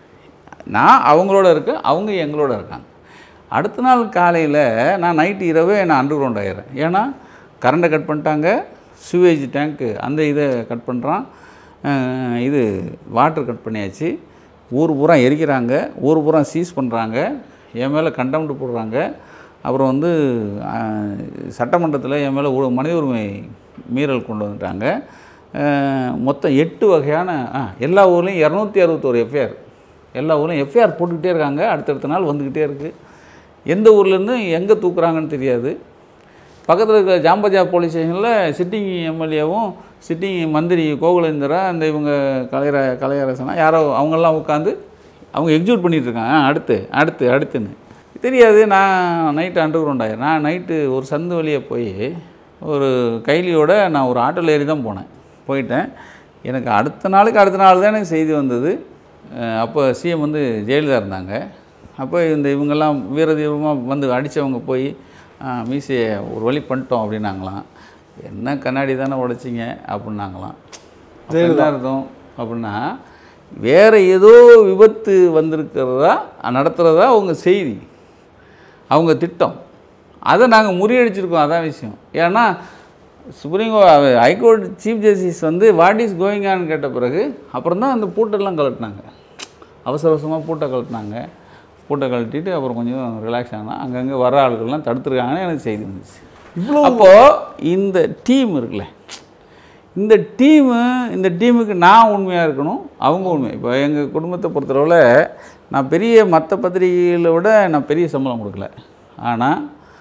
நான் அவங்களோட இருக்கேன் அவங்க எங்களோட இருக்காங்க அடுத்த நாள் காலையில் நான் நைட்டு இரவே நான் அண்டர் கிரவுண்ட் ஆயிடுறேன் ஏன்னா கரண்ட்டை கட் பண்ணிட்டாங்க சுவேஜ் டேங்க்கு அந்த இதை கட் பண்ணுறான் அஹ் இது வாட்டர் கட் பண்ணியாச்சு ஊர் பூரா எரிக்கிறாங்க ஊர் பூரா சீஸ் பண்ணுறாங்க என் மேலே கண்டம்ட்டு போடுறாங்க அப்புறம் வந்து அஹ், சட்டமன்றத்தில் என் மேலே ஊ- மனித உரிமை மீறல் கொண்டு வந்துட்டாங்க அஹ், மொத்தம் எட்டு வகையான ஆ, எல்லா ஊர்லேயும் இரநூத்தி அறுபத்தோரு எஃப்ஐஆர் எல்லா ஊர்லையும் எஃப்ஐஆர் போட்டுக்கிட்டே இருக்காங்க அடுத்தடுத்த நாள் வந்துக்கிட்டே இருக்குது எந்த ஊர்லேருந்து எங்கே தூக்குறாங்கன்னு தெரியாது பக்கத்தில் இருக்கிற ஜாம்பஜா போலீஸ் ஸ்டேஷனில் சிட்டிங் எம்எல்ஏவும் சிட்டிங் மந்திரி கோகுலேந்திரா அந்த இவங்க கலையர கலையரசனா யாரோ அவங்கெல்லாம் உட்காந்து அவங்க எக்ஸிக்யூட் பண்ணிட்டு இருக்காங்க ஆ, அடுத்து அடுத்து அடுத்துன்னு தெரியாது நான் நைட்டு அண்டர் கிரவுண்ட் ஆயிரம் நான் நைட்டு ஒரு சந்து வழியாக போய் ஒரு கைலியோட நான் ஒரு ஆட்டோவில் ஏறி தான் போனேன் போயிட்டேன் எனக்கு அடுத்த நாளுக்கு அடுத்த நாள் தான் எனக்கு செய்தி வந்தது அஹ் அப்போ சிஎம் வந்து ஜெயலலிதா இருந்தாங்க அப்போ இந்த இவங்கெல்லாம் வீரதீரமாக வந்து அடித்தவங்க போய் "ஆ, மீசையை ஒரு வழி பண்ணிட்டோம் அப்படின்னாங்களாம் என்ன கண்ணாடி தானே உடைச்சிங்க அப்படின்னாங்களாம் அப்ப என்ன அர்த்தம் அப்படின்னா வேறு ஏதோ விபத்து வந்திருக்கிறதா நடத்துகிறதா அவங்க செய்தி அவங்க திட்டம் அதை நாங்கள் முறியடிச்சிருக்கோம் அதான் விஷயம் ஏன்னா சுப்ரீம் ஹைகோர்ட் சீஃப் ஜஸ்டிஸ் வந்து வாட் இஸ் கோயிங் ஆன்னு கேட்ட பிறகு அப்புறம் தான் அந்த பூட்டெல்லாம் கழட்டினாங்க அவசர அவசரமாக பூட்டை கழட்டினாங்க பூட்டை கழட்டிட்டு அப்புறம் கொஞ்சம் ரிலாக்ஸ் ஆனா அங்கங்கே வர ஆளுகள்லாம் தடுத்துருக்காங்கன்னு எனக்கு செய்தி வந்துச்சு இவ்வளோ அப்போது இந்த டீம் இருக்குல்ல இந்த டீமு இந்த டீமுக்கு நான் உண்மையாக இருக்கணும் அவங்க உண்மை இப்போ எங்கள் குடும்பத்தை பொறுத்தளவில் நான் பெரிய மற்ற பத்திரிகைகளை விட நான் பெரிய சம்பளம் கொடுக்கல ஆனால்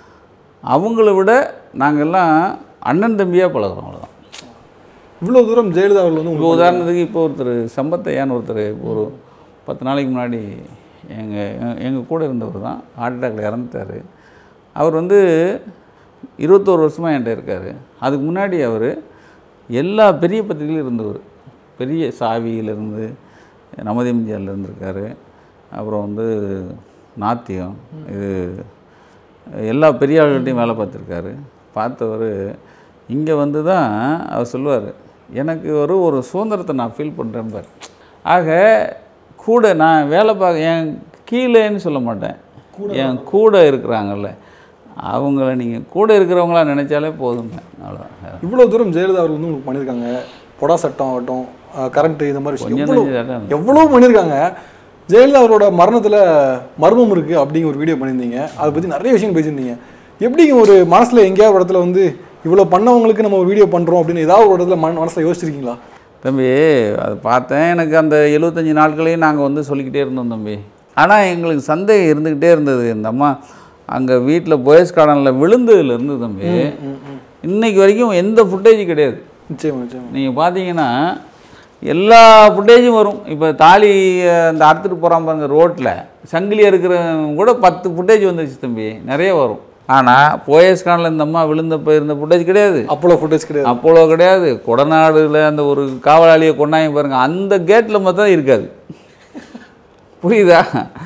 அவங்கள விட நாங்கள்லாம் அண்ணன் தம்பியாக பழகுறோம் அவ்வளோதான் இவ்வளோ தூரம் ஜெயலலிதா அவர்கள் வந்து இப்போ உங்களுக்கு உதாரணத்துக்கு இப்போ ஒருத்தர் சம்பத்தையான்னு ஒருத்தர் இப்போ ஒரு பத்து நாளைக்கு முன்னாடி எங்கள் எங்கள் கூட இருந்தவர் தான் ஹார்ட் அட்டாக்ல இறந்துட்டார் அவர் வந்து இருபத்தோரு வருஷமாக என்கிட்ட இருக்கார் அதுக்கு முன்னாடி அவர் எல்லா பெரிய பத்திரிகையிலும் இருந்தவர் பெரிய சாவியிலேருந்து நமதி எம்ஜிஆர்ல இருந்திருக்காரு அப்புறம் வந்து நாத்தியம் இது எல்லா பெரிய ஆளுகிட்டையும் வேலை பார்த்துருக்காரு பார்த்தவர் இங்கே வந்து தான் அவர் சொல்லுவார் எனக்கு ஒரு ஒரு சுதந்திரத்தை நான் ஃபீல் பண்ணுறேன் பாரு ஆக கூட நான் வேலை பார்க்க என் கீழேன்னு சொல்ல மாட்டேன் என் கூட இருக்கிறாங்கல்ல அவங்கள நீங்கள் கூட இருக்கிறவங்களா நினச்சாலே போதுங்க அவ்வளோதான் இவ்வளோ தூரம் ஜெயலலிதா அவர்கள் வந்து உங்களுக்கு பண்ணியிருக்காங்க பொடா சட்டம் ஆகட்டும் கரண்ட்டு இந்த மாதிரி விஷயம் கொஞ்சம் எவ்வளோ நெஞ்சு தானே. எவ்வளோ பண்ணியிருக்காங்க ஜெயலலிதா அவரோட மரணத்தில் மர்மம் இருக்குது அப்படிங்கிற ஒரு வீடியோ பண்ணியிருந்தீங்க அதை பற்றி நிறைய விஷயம் பேசியிருந்தீங்க எப்படிங்க ஒரு மனசில் எங்கேயாவது ஒரு இடத்துல வந்து இவ்வளோ பண்ணவங்களுக்கு நம்ம ஒரு வீடியோ பண்ணுறோம் அப்படின்னு ஏதாவது ஒரு இடத்துல மன மனசில் யோசிச்சிருக்கீங்களா தம்பி அது பார்த்தேன் எனக்கு அந்த எழுபத்தஞ்சி நாட்களையும் நாங்கள் வந்து சொல்லிக்கிட்டே இருந்தோம் தம்பி ஆனால் எங்களுக்கு சந்தேகம் இருந்துக்கிட்டே இருந்தது இந்த அம்மா அங்கே வீட்டில் போயஸ் கார்டனில் விழுந்ததுலேருந்து தம்பி இன்னைக்கு வரைக்கும் எந்த ஃபுட்டேஜ் கிடையாது நிச்சயமா நிச்சயமா நீங்கள் பார்த்தீங்கன்னா எல்லா ஃபுட்டேஜும் வரும் இப்போ தாலி அஹ், அந்த அறுத்துட்டு போகிறான் பாருங்க ரோட்டில் சங்கிலி இருக்கிறவங்க கூட பத்து ஃபுட்டேஜ் வந்துருச்சு தம்பி நிறைய வரும் ஆனால் போயஸ் கார்டனில் இந்த அம்மா விழுந்தப்போ இருந்த ஃபுட்டேஜ் கிடையாது அப்போலோ ஃபுட்டேஜ் கிடையாது அப்போலோ கிடையாது கொடநாடுல அந்த ஒரு காவலாளியை கொண்டாங்க பாருங்க அந்த கேட்டில் மட்டும் இருக்காது புரியுதா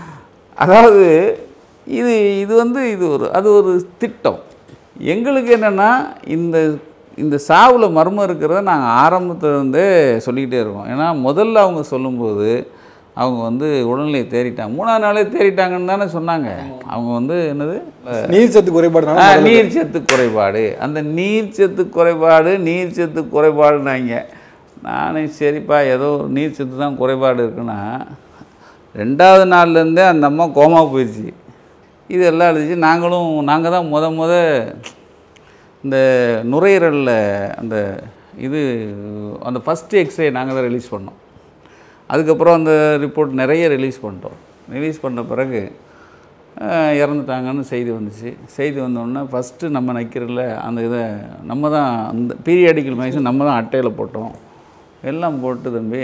அதாவது இது இது வந்து இது ஒரு அது ஒரு திட்டம் எங்களுக்கு என்னென்னா இந்த இந்த சாவில் மர்மம் இருக்கிறத நாங்கள் ஆரம்பத்துலேருந்தே சொல்லிக்கிட்டே இருக்கோம் ஏன்னா முதல்ல அவங்க சொல்லும்போது அவங்க வந்து உடல்நிலையை தேறிட்டாங்க மூணாவது நாளே தேறிட்டாங்கன்னு தானே சொன்னாங்க அவங்க வந்து என்னது நீர் சத்து குறைபாடுனால ஆ, நீர்ச்சத்து குறைபாடு அந்த நீர்ச்சத்து குறைபாடு நீர்ச்சத்து குறைபாடுனாங்க நானும் சரிப்பா ஏதோ ஒரு நீர்ச்சத்து தான் குறைபாடு இருக்குன்னா ரெண்டாவது நாள்லேருந்தே அந்த அம்மா கோமா போயிடுச்சு இது எல்லாம் எழுதிச்சு நாங்களும் நாங்கள் தான் முத முத இந்த நுரையீரலில் அந்த இது அந்த ஃபஸ்ட்டு எக்ஸ்ரே நாங்கள் தான் ரிலீஸ் பண்ணோம் அதுக்கப்புறம் அந்த ரிப்போர்ட் நிறைய ரிலீஸ் பண்ணிட்டோம் ரிலீஸ் பண்ண பிறகு அஹ், இறந்துட்டாங்கன்னு செய்தி வந்துச்சு செய்தி வந்தோடனே ஃபஸ்ட்டு நம்ம நிற்கிறல அந்த இதை நம்ம தான் அந்த பீரியாடிக்கல் மைசன் நம்ம தான் அட்டையில் போட்டோம் எல்லாம் போட்டு தம்பி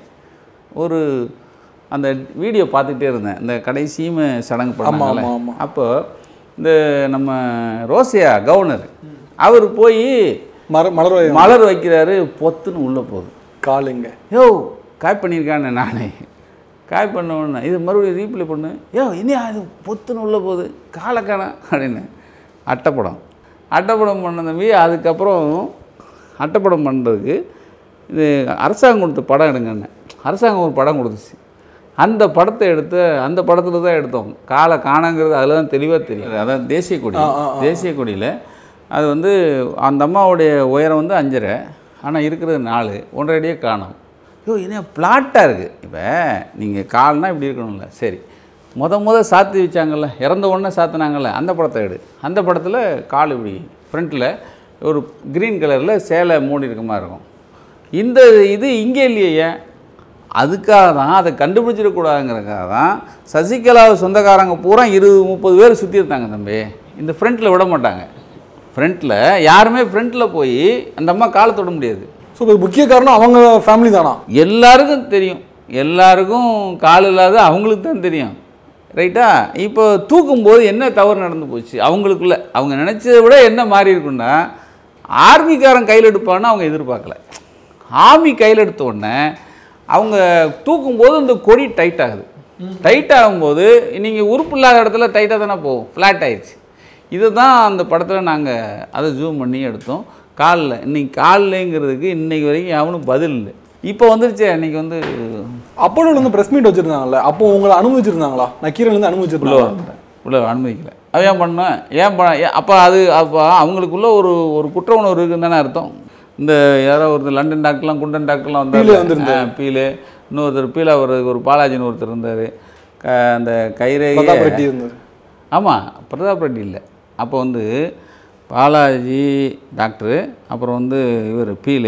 ஒரு அந்த வீடியோ பார்த்துக்கிட்டே இருந்தேன் இந்த கடைசியுமே சடங்கு பண்ணாங்கல்ல ஆமா, ஆமா. அப்போ இந்த நம்ம ரோசியா கவர்னர் அவர் போய் மர மலர் வய- மலர் வைக்கிறாரு பொத்துன்னு உள்ளே போகுது காலுங்க யோ காய் பண்ணியிருக்கானே நானே காய் பண்ண உடனே இது மறுபடியும் ரீப்ளே பண்ணு யோ இனி அது பொத்துன்னு உள்ளே போகுது காலை காணோம் அப்படின்னு அட்டைப்படம் அட்டைப்படம் பண்ண தம்பி அதுக்கப்புறம் அட்டைப்படம் பண்ணுறதுக்கு இது அரசாங்கம் கொடுத்த படம் எடுங்கன்னு அரசாங்கம் ஒரு படம் கொடுத்துச்சு அந்த படத்தை எடுத்து அந்த படத்தில் தான் எடுத்தோம் காலை காணங்கிறது அதில் தான் தெளிவாக தெரியும் அதான் தேசிய கொடி ஆ, ஆ, ஆ. தேசிய கொடியில் அது வந்து அந்த அம்மாவுடைய உயரம் வந்து அஞ்சரை ஆனால் இருக்கிறது நாலு ஒன்றரை அடியே காணும் ஐயோ என்ன பிளாட்டாக இருக்குது இப்போ நீங்கள் கால்னால் இப்படி இருக்கணும்ல சரி முத முத சாத்தி வச்சாங்கல்ல இறந்த உடனே சாத்தினாங்கல்ல அந்த படத்தை எடு அந்த படத்தில் கால் இப்படி ஃப்ரண்ட்டில் ஒரு க்ரீன் கலரில் சேலை மூடி இருக்க மாதிரி இருக்கும் இந்த இது இங்கே இல்லையே ஏன் அதுக்காக தான் அதை கண்டுபிடிச்சிடக்கூடாதுங்கிறதுக்காக தான் சசிகலாவை சொந்தக்காரங்க பூரா இருபது முப்பது பேர் சுற்றி இருந்தாங்க தம்பி இந்த ஃப்ரண்ட்டில் விட மாட்டாங்க ஃப்ரண்ட்டில் யாருமே ஃப்ரண்ட்டில் போய் அந்த அம்மா காலை தொட முடியாது ஸோ இப்போ முக்கிய காரணம் அவங்க ஃபேமிலி தானா எல்லாருக்கும் தெரியும் எல்லாருக்கும் கால் இல்லாத அவங்களுக்கு தான் தெரியும் ரைட்டா இப்போ தூக்கும்போது என்ன தவறு நடந்து போச்சு அவங்களுக்குள்ள அவங்க நினச்சதை விட என்ன மாறி இருக்குன்னா ஆர்மிக்காரன் கையில் எடுப்பான்னு அவங்க எதிர்பார்க்கல ஆர்மி கையில் எடுத்த உடனே அவங்க தூக்கும்போது இந்த கொடி டைட் ஆகுது டைட் ஆகும்போது நீங்கள் உறுப்பு இல்லாத இடத்துல டைட்டாக தானே போகும் ஃப்ளாட் ஆயிடுச்சு இதுதான் அந்த படத்தில் நாங்கள் அதை ஜூம் பண்ணி எடுத்தோம் காலில் இன்னைக்கு காலில்ங்கிறதுக்கு இன்னைக்கு வரைக்கும் அவனுக்கு பதில் இல்லை இப்போ வந்துருச்சே இன்னைக்கு வந்து அப்போலோல வந்து பிரஸ் மீட் வச்சிருந்தாங்கல்ல அப்போ உங்களை அனுமதிச்சிருந்தாங்களா நக்கீரன் இருந்து உள்ள அனுமதிச்சிருந்தாங்களா வந்துட்டேன் உள்ள அனுமதிக்கல அவன் ஏன் பண்ணேன் ஏன் பண்ண ஏன் அப்போ அது அப்போ அவங்களுக்குள்ள ஒரு ஒரு குற்ற உணர்வு இருக்குன்னு தானே அர்த்தம் இந்த யாரோ ஒருத்தர் லண்டன் டாக்டர்லாம் குண்டன் டாக்டர்லாம் பீலே வந்தார் வந்திருந்தாரு. பீலு இன்னொருத்தர் பீலா ஒரு ஒரு பாலாஜின்னு ஒருத்தர் இருந்தார் க அந்த கைரேகை பிரதாப் ரெட்டி இருந்தார் ஆமாம் பிரதாப் ரெட்டி இல்லை அப்போ வந்து பாலாஜி டாக்டரு அப்புறம் வந்து இவர் பீலு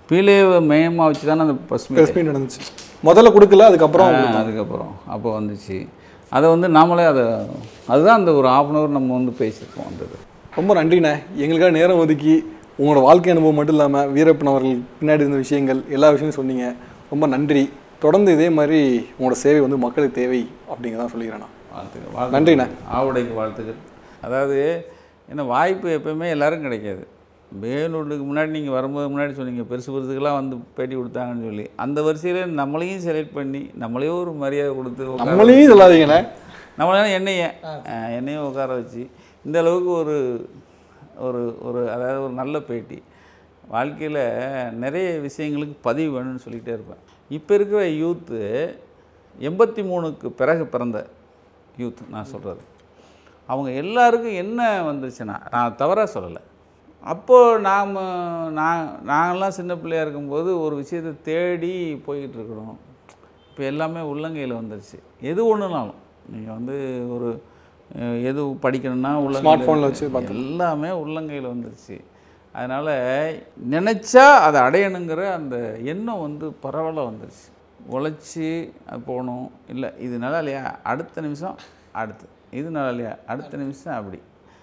பீலே மையமாக வச்சு தானே அந்த ப்ரெஸ் மீட் ப்ரெஸ் மீட் நடந்துச்சு முதல்ல கொடுக்கல அதுக்கப்புறம் அதுக்கப்புறம் அப்போ வந்துச்சு அதை வந்து நாமளே அதை அதுதான் அந்த ஒரு ஆஃப் அன் ஹவர் நம்ம வந்து பேசியிருக்கோம் அந்த இது ரொம்ப நன்றிண்ணே எங்களுக்காக நேரம் ஒதுக்கி உங்களோட வாழ்க்கை அனுபவம் மட்டும் இல்லாமல் வீரப்பன் அவர்கள் பின்னாடி இருந்த விஷயங்கள் எல்லா விஷயமும் சொன்னீங்க ரொம்ப நன்றி தொடர்ந்து இதே மாதிரி உங்களோட சேவை வந்து மக்களுக்கு தேவை அப்படிங்கிறதான் சொல்லிக்கிறேன் நான் வாழ்த்துக்கள் வாழ்த்துக்கள். நன்றிண்ணே. ஆவுடைக்கு வாழ்த்துக்கள் அதாவது என்ன வாய்ப்பு எப்பயுமே எல்லாரும் கிடைக்காது வேலூருக்கு முன்னாடி நீங்கள் வரும்போது முன்னாடி சொன்னீங்க பெருசு பெருசுக்கெல்லாம் வந்து பேட்டி கொடுத்தாங்கன்னு சொல்லி அந்த வரிசையில் நம்மளையும் செலக்ட் பண்ணி நம்மளையே ஒரு மரியாதை கொடுத்து உட்கார நம்மளையும் சொல்லாதீங்கண்ணே நம்மளால என்னைய அஹ், என்னையும் உட்கார வச்சு இந்த அளவுக்கு ஒரு ஒரு ஒரு அதாவது ஒரு நல்ல பேட்டி வாழ்க்கையில் நிறைய விஷயங்களுக்கு பதிவு வேணும்னு சொல்லிக்கிட்டே இருப்பேன் இப்போ இருக்கிற யூத்து எண்பத்தி மூணுக்கு பிறகு பிறந்த யூத் நான் சொல்கிறது அவங்க எல்லாருக்கும் என்ன வந்துச்சுன்னா நான் தவறாக சொல்லலை அப்போது நாம் நான் நாங்கள்லாம் சின்ன பிள்ளையா இருக்கும்போது ஒரு விஷயத்தை தேடி போய்கிட்டு இருக்கிறோம் இப்போ எல்லாமே உள்ளங்கையில் வந்துருச்சு எது ஒன்றுனாலும் நீங்கள் வந்து ஒரு அஹ், எது படிக்கணும்னா Smart phone ல உள்ளங்கையில் வச்சு எல்லாமே உள்ளங்கையில் வந்துருச்சு அதனால் நினச்சா அதை அடையணுங்கிற அந்த எண்ணம் வந்து பரவலாக வந்துருச்சு உழைச்சி அது போகணும் இல்லை இது நல்லா இல்லையா அடுத்த நிமிஷம் அடுத்து இது நல்லா இல்லையா அடுத்த நிமிஷம் அப்படி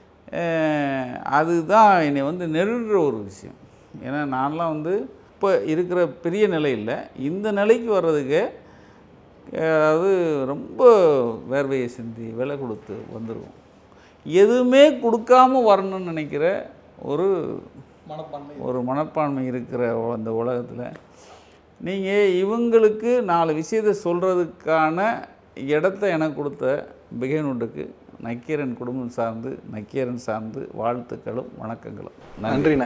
அஹ் அதுதான் என்னை வந்து நெருடுற ஒரு விஷயம் ஏன்னா நான்லாம் வந்து இப்போ இருக்கிற பெரிய நிலை இல்லை இந்த நிலைக்கு வர்றதுக்கு அதாவது ரொம்ப வேர்வையை சிந்தி விலை கொடுத்து வந்துடுவோம் எதுவுமே கொடுக்காம வரணும்னு நினைக்கிற ஒரு மனப்பான்மை ஒரு மனப்பான்மை இருக்கிற அந்த உலகத்தில் நீங்கள் இவங்களுக்கு நாலு விஷயத்தை சொல்கிறதுக்கான இடத்த எனக்கு கொடுத்த பிகேனுண்டுக்கு நக்கீரன் குடும்பம் சார்ந்து நக்கீரன் சார்ந்து வாழ்த்துக்களும் வணக்கங்களும் நன்றி நன்றிண்ணே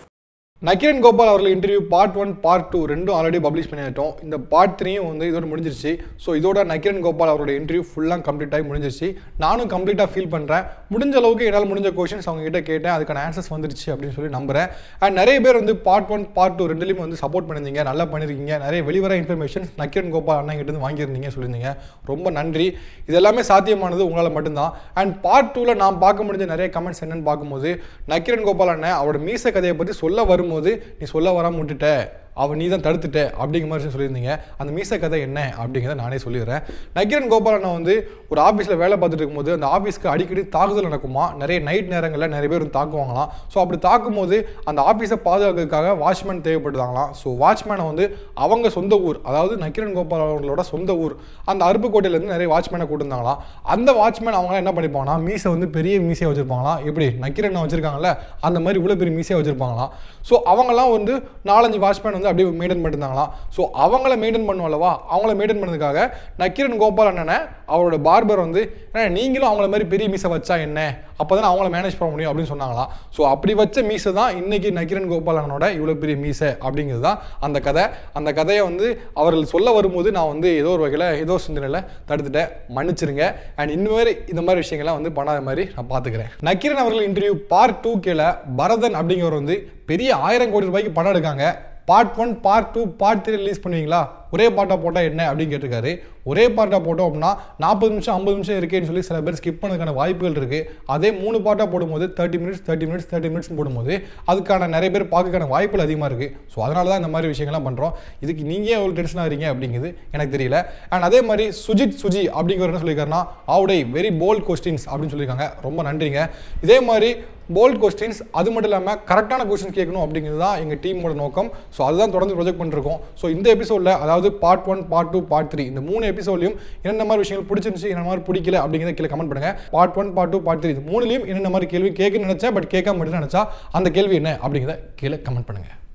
நக்கீரன் கோபால் அவர்கள் interview part one part two ரெண்டும் ஆல்ரெடி பப்ளிஷ் பண்ணிட்டோம் இந்த பார்ட் த்ரீயும் வந்து இதோட முடிஞ்சிருச்சு ஸோ இதோட நக்கீரன் கோபால் அவரோட இன்டர்வியூ ஃபுல்லாக கம்ப்ளீட் ஆகி முடிஞ்சிருச்சு நானும் கம்ப்ளீட்டாக ஃபீல் பண்ணுறேன் முடிஞ்ச அளவுக்கு என்னால் முடிஞ்ச கொஷின்ஸ் அவங்க கிட்ட கேட்டேன் அதுக்கான ஆன்சர்ஸ் வந்துருச்சு அப்படின்னு சொல்லி நம்புறேன் அண்ட் நிறைய பேர் வந்து பார்ட் ஒன் பார்ட் டூ ரெண்டுலையும் வந்து சப்போர்ட் பண்ணியிருந்தீங்க நல்லா பண்ணியிருக்கீங்க நிறைய வெளிவர இன்ஃபர்மேஷன் நக்கீரன் கோபால் அண்ணன் கிட்ட இருந்து வாங்கியிருந்தீங்க சொல்லியிருந்தீங்க ரொம்ப நன்றி இது எல்லாமே சாத்தியமானது உங்களால் மட்டும்தான் அண்ட் பார்ட் டூவில் நான் பார்க்க முடிஞ்ச நிறைய கமெண்ட்ஸ் என்னன்னு பார்க்கும்போது நக்கீரன் கோபால் அண்ணன் அவரோட மீச கதையை பற்றி சொல்ல வரும்போது நீ சொல்ல வராம விட்டுட்ட அவன் நீ தான் தடுத்துட்ட அப்படிங்கிற மாதிரி சொல்லியிருந்தீங்க அந்த மீச கதை என்ன அப்படிங்கிறத நானே சொல்லிடுறேன் நக்கீரன் கோபால் அண்ணா வந்து ஒரு ஆஃபீஸில் வேலை பார்த்துட்டு இருக்கும்போது அந்த ஆஃபீஸ்க்கு அடிக்கடி தாக்குதல் நடக்குமா நிறைய நைட் நேரங்களில் நிறைய பேர் வந்து தாக்குவாங்களாம் ஸோ அப்படி தாக்கும்போது அந்த ஆஃபீஸை பாதுகாக்கிறதுக்காக வாட்ச்மேன் தேவைப்படுதாங்களாம் ஸோ வாட்ச்மேனை வந்து அவங்க சொந்த ஊர் அதாவது நக்கீரன் கோபால் அவர்களோட சொந்த ஊர் அந்த அருப்புக்கோட்டையிலேருந்து நிறைய வாட்ச்மேனை கூட்டிருந்தாங்களாம் அந்த வாட்ச்மேன் அவங்க என்ன பண்ணிப்பாங்கன்னா மீசை வந்து பெரிய மீசையை வச்சிருப்பாங்களாம் எப்படி நக்கீரன் வச்சிருக்காங்கல்ல அந்த மாதிரி இவ்வளோ பெரிய மீசையை வச்சிருப்பாங்களாம் ஸோ அவங்கெல்லாம் வந்து நாலஞ்சு வாட்ச்மேன் வந்து அப்படியே மெயின்டைன் பண்ணிருந்தாங்களாம் ஸோ அவங்கள மெயின்டைன் பண்ணுவோம்லவா அவங்கள மெயின்டைன் பண்ணதுக்காக நக்கீரன் கோபால் அண்ணனை அவரோட பார்பர் வந்து "அண்ணே, நீங்களும் அவங்கள மாதிரி பெரிய மீசை வச்சா என்ன அப்போ தான் அவங்கள மேனேஜ் பண்ண முடியும் அப்படின்னு சொன்னாங்களாம் ஸோ அப்படி வச்ச மீசை தான் இன்னைக்கு நக்கீரன் கோபால் அண்ணனோட இவ்வளோ பெரிய மீசை அப்படிங்கிறது தான் அந்த கதை அந்த கதையை வந்து அவர்கள் சொல்ல வரும்போது நான் வந்து ஏதோ ஒரு வகையில் ஏதோ சிந்தனையில் தடுத்துட்டேன் மன்னிச்சிருங்க அண்ட் இன்னும் இந்த மாதிரி விஷயங்கள்லாம் வந்து பண்ணாத மாதிரி நான் பார்த்துக்கிறேன் நக்கீரன் அவர்கள் இன்டர்வியூ பார்ட் டூ கீழே பரதன் அப்படிங்கிறவர் வந்து பெரிய ஆயிரம் கோடி ரூபாய்க்கு படம் எடுக்காங்க part one part two part three release பண்ணுவீங்களா ஒரே பாட்டாக போட்டால் என்ன அப்படின்னு கேட்டிருக்காரு ஒரே பாட்டாக போட்டோம் அப்படின்னா நாற்பது நிமிஷம் ஐம்பது நிமிஷம் இருக்கேன்னு சொல்லி சில பேர் ஸ்கிப் பண்ணதுக்கான வாய்ப்புகள் இருக்குது அதே மூணு பாட்டாக போடும்போது thirty minutes thirty minutes thirty minutes போடும்போது அதுக்கான நிறைய பேர் பார்க்கறதுக்கான வாய்ப்புகள் அதிகமாக இருக்குது ஸோ அதனால தான் இந்த மாதிரி விஷயங்கள்லாம் பண்ணுறோம் இதுக்கு நீங்கள் ஏன் எவ்வளோ டென்ஷன் ஆகிறீங்க அப்படிங்கிறது எனக்கு தெரியல அண்ட் அதே மாதிரி சுஜித் சுஜி அப்படிங்கிற என்ன சொல்லியிருக்காருன்னா ஆவுடை வெரி போல்ட் கொஸ்டின்ஸ் அப்படின்னு சொல்லியிருக்காங்க ரொம்ப நன்றிங்க இதே மாதிரி போல்ட் கொஸ்டின்ஸ் அது மட்டும் இல்லாமல் கரெக்டான கொஸ்டின் கேட்கணும் அப்படிங்கிறது தான் எங்கள் டீமோட நோக்கம் ஸோ அதுதான் தொடர்ந்து ப்ரொஜெக்ட் பண்ணிருக்கோம் ஸோ இந்த எபிசோடில் அதாவது part one part two part three இந்த மூணு எபிசோட்லையும் என்னென்ன மாதிரி விஷயங்கள் பிடிச்சிருந்துச்சு என்ன மாதிரி பிடிக்கல அப்படிங்கிறத கீழே கமெண்ட் பண்ணுங்க part one part two part three இது மூணுலையும் என்னென்ன மாதிரி கேள்வி கேட்கணும்னு நினச்சா பட் கேட்காம மட்டும் நினச்சா அந்த கேள்வி என்ன அப்படிங்கிறத கீழே கமெண்ட் பண்ணுங்க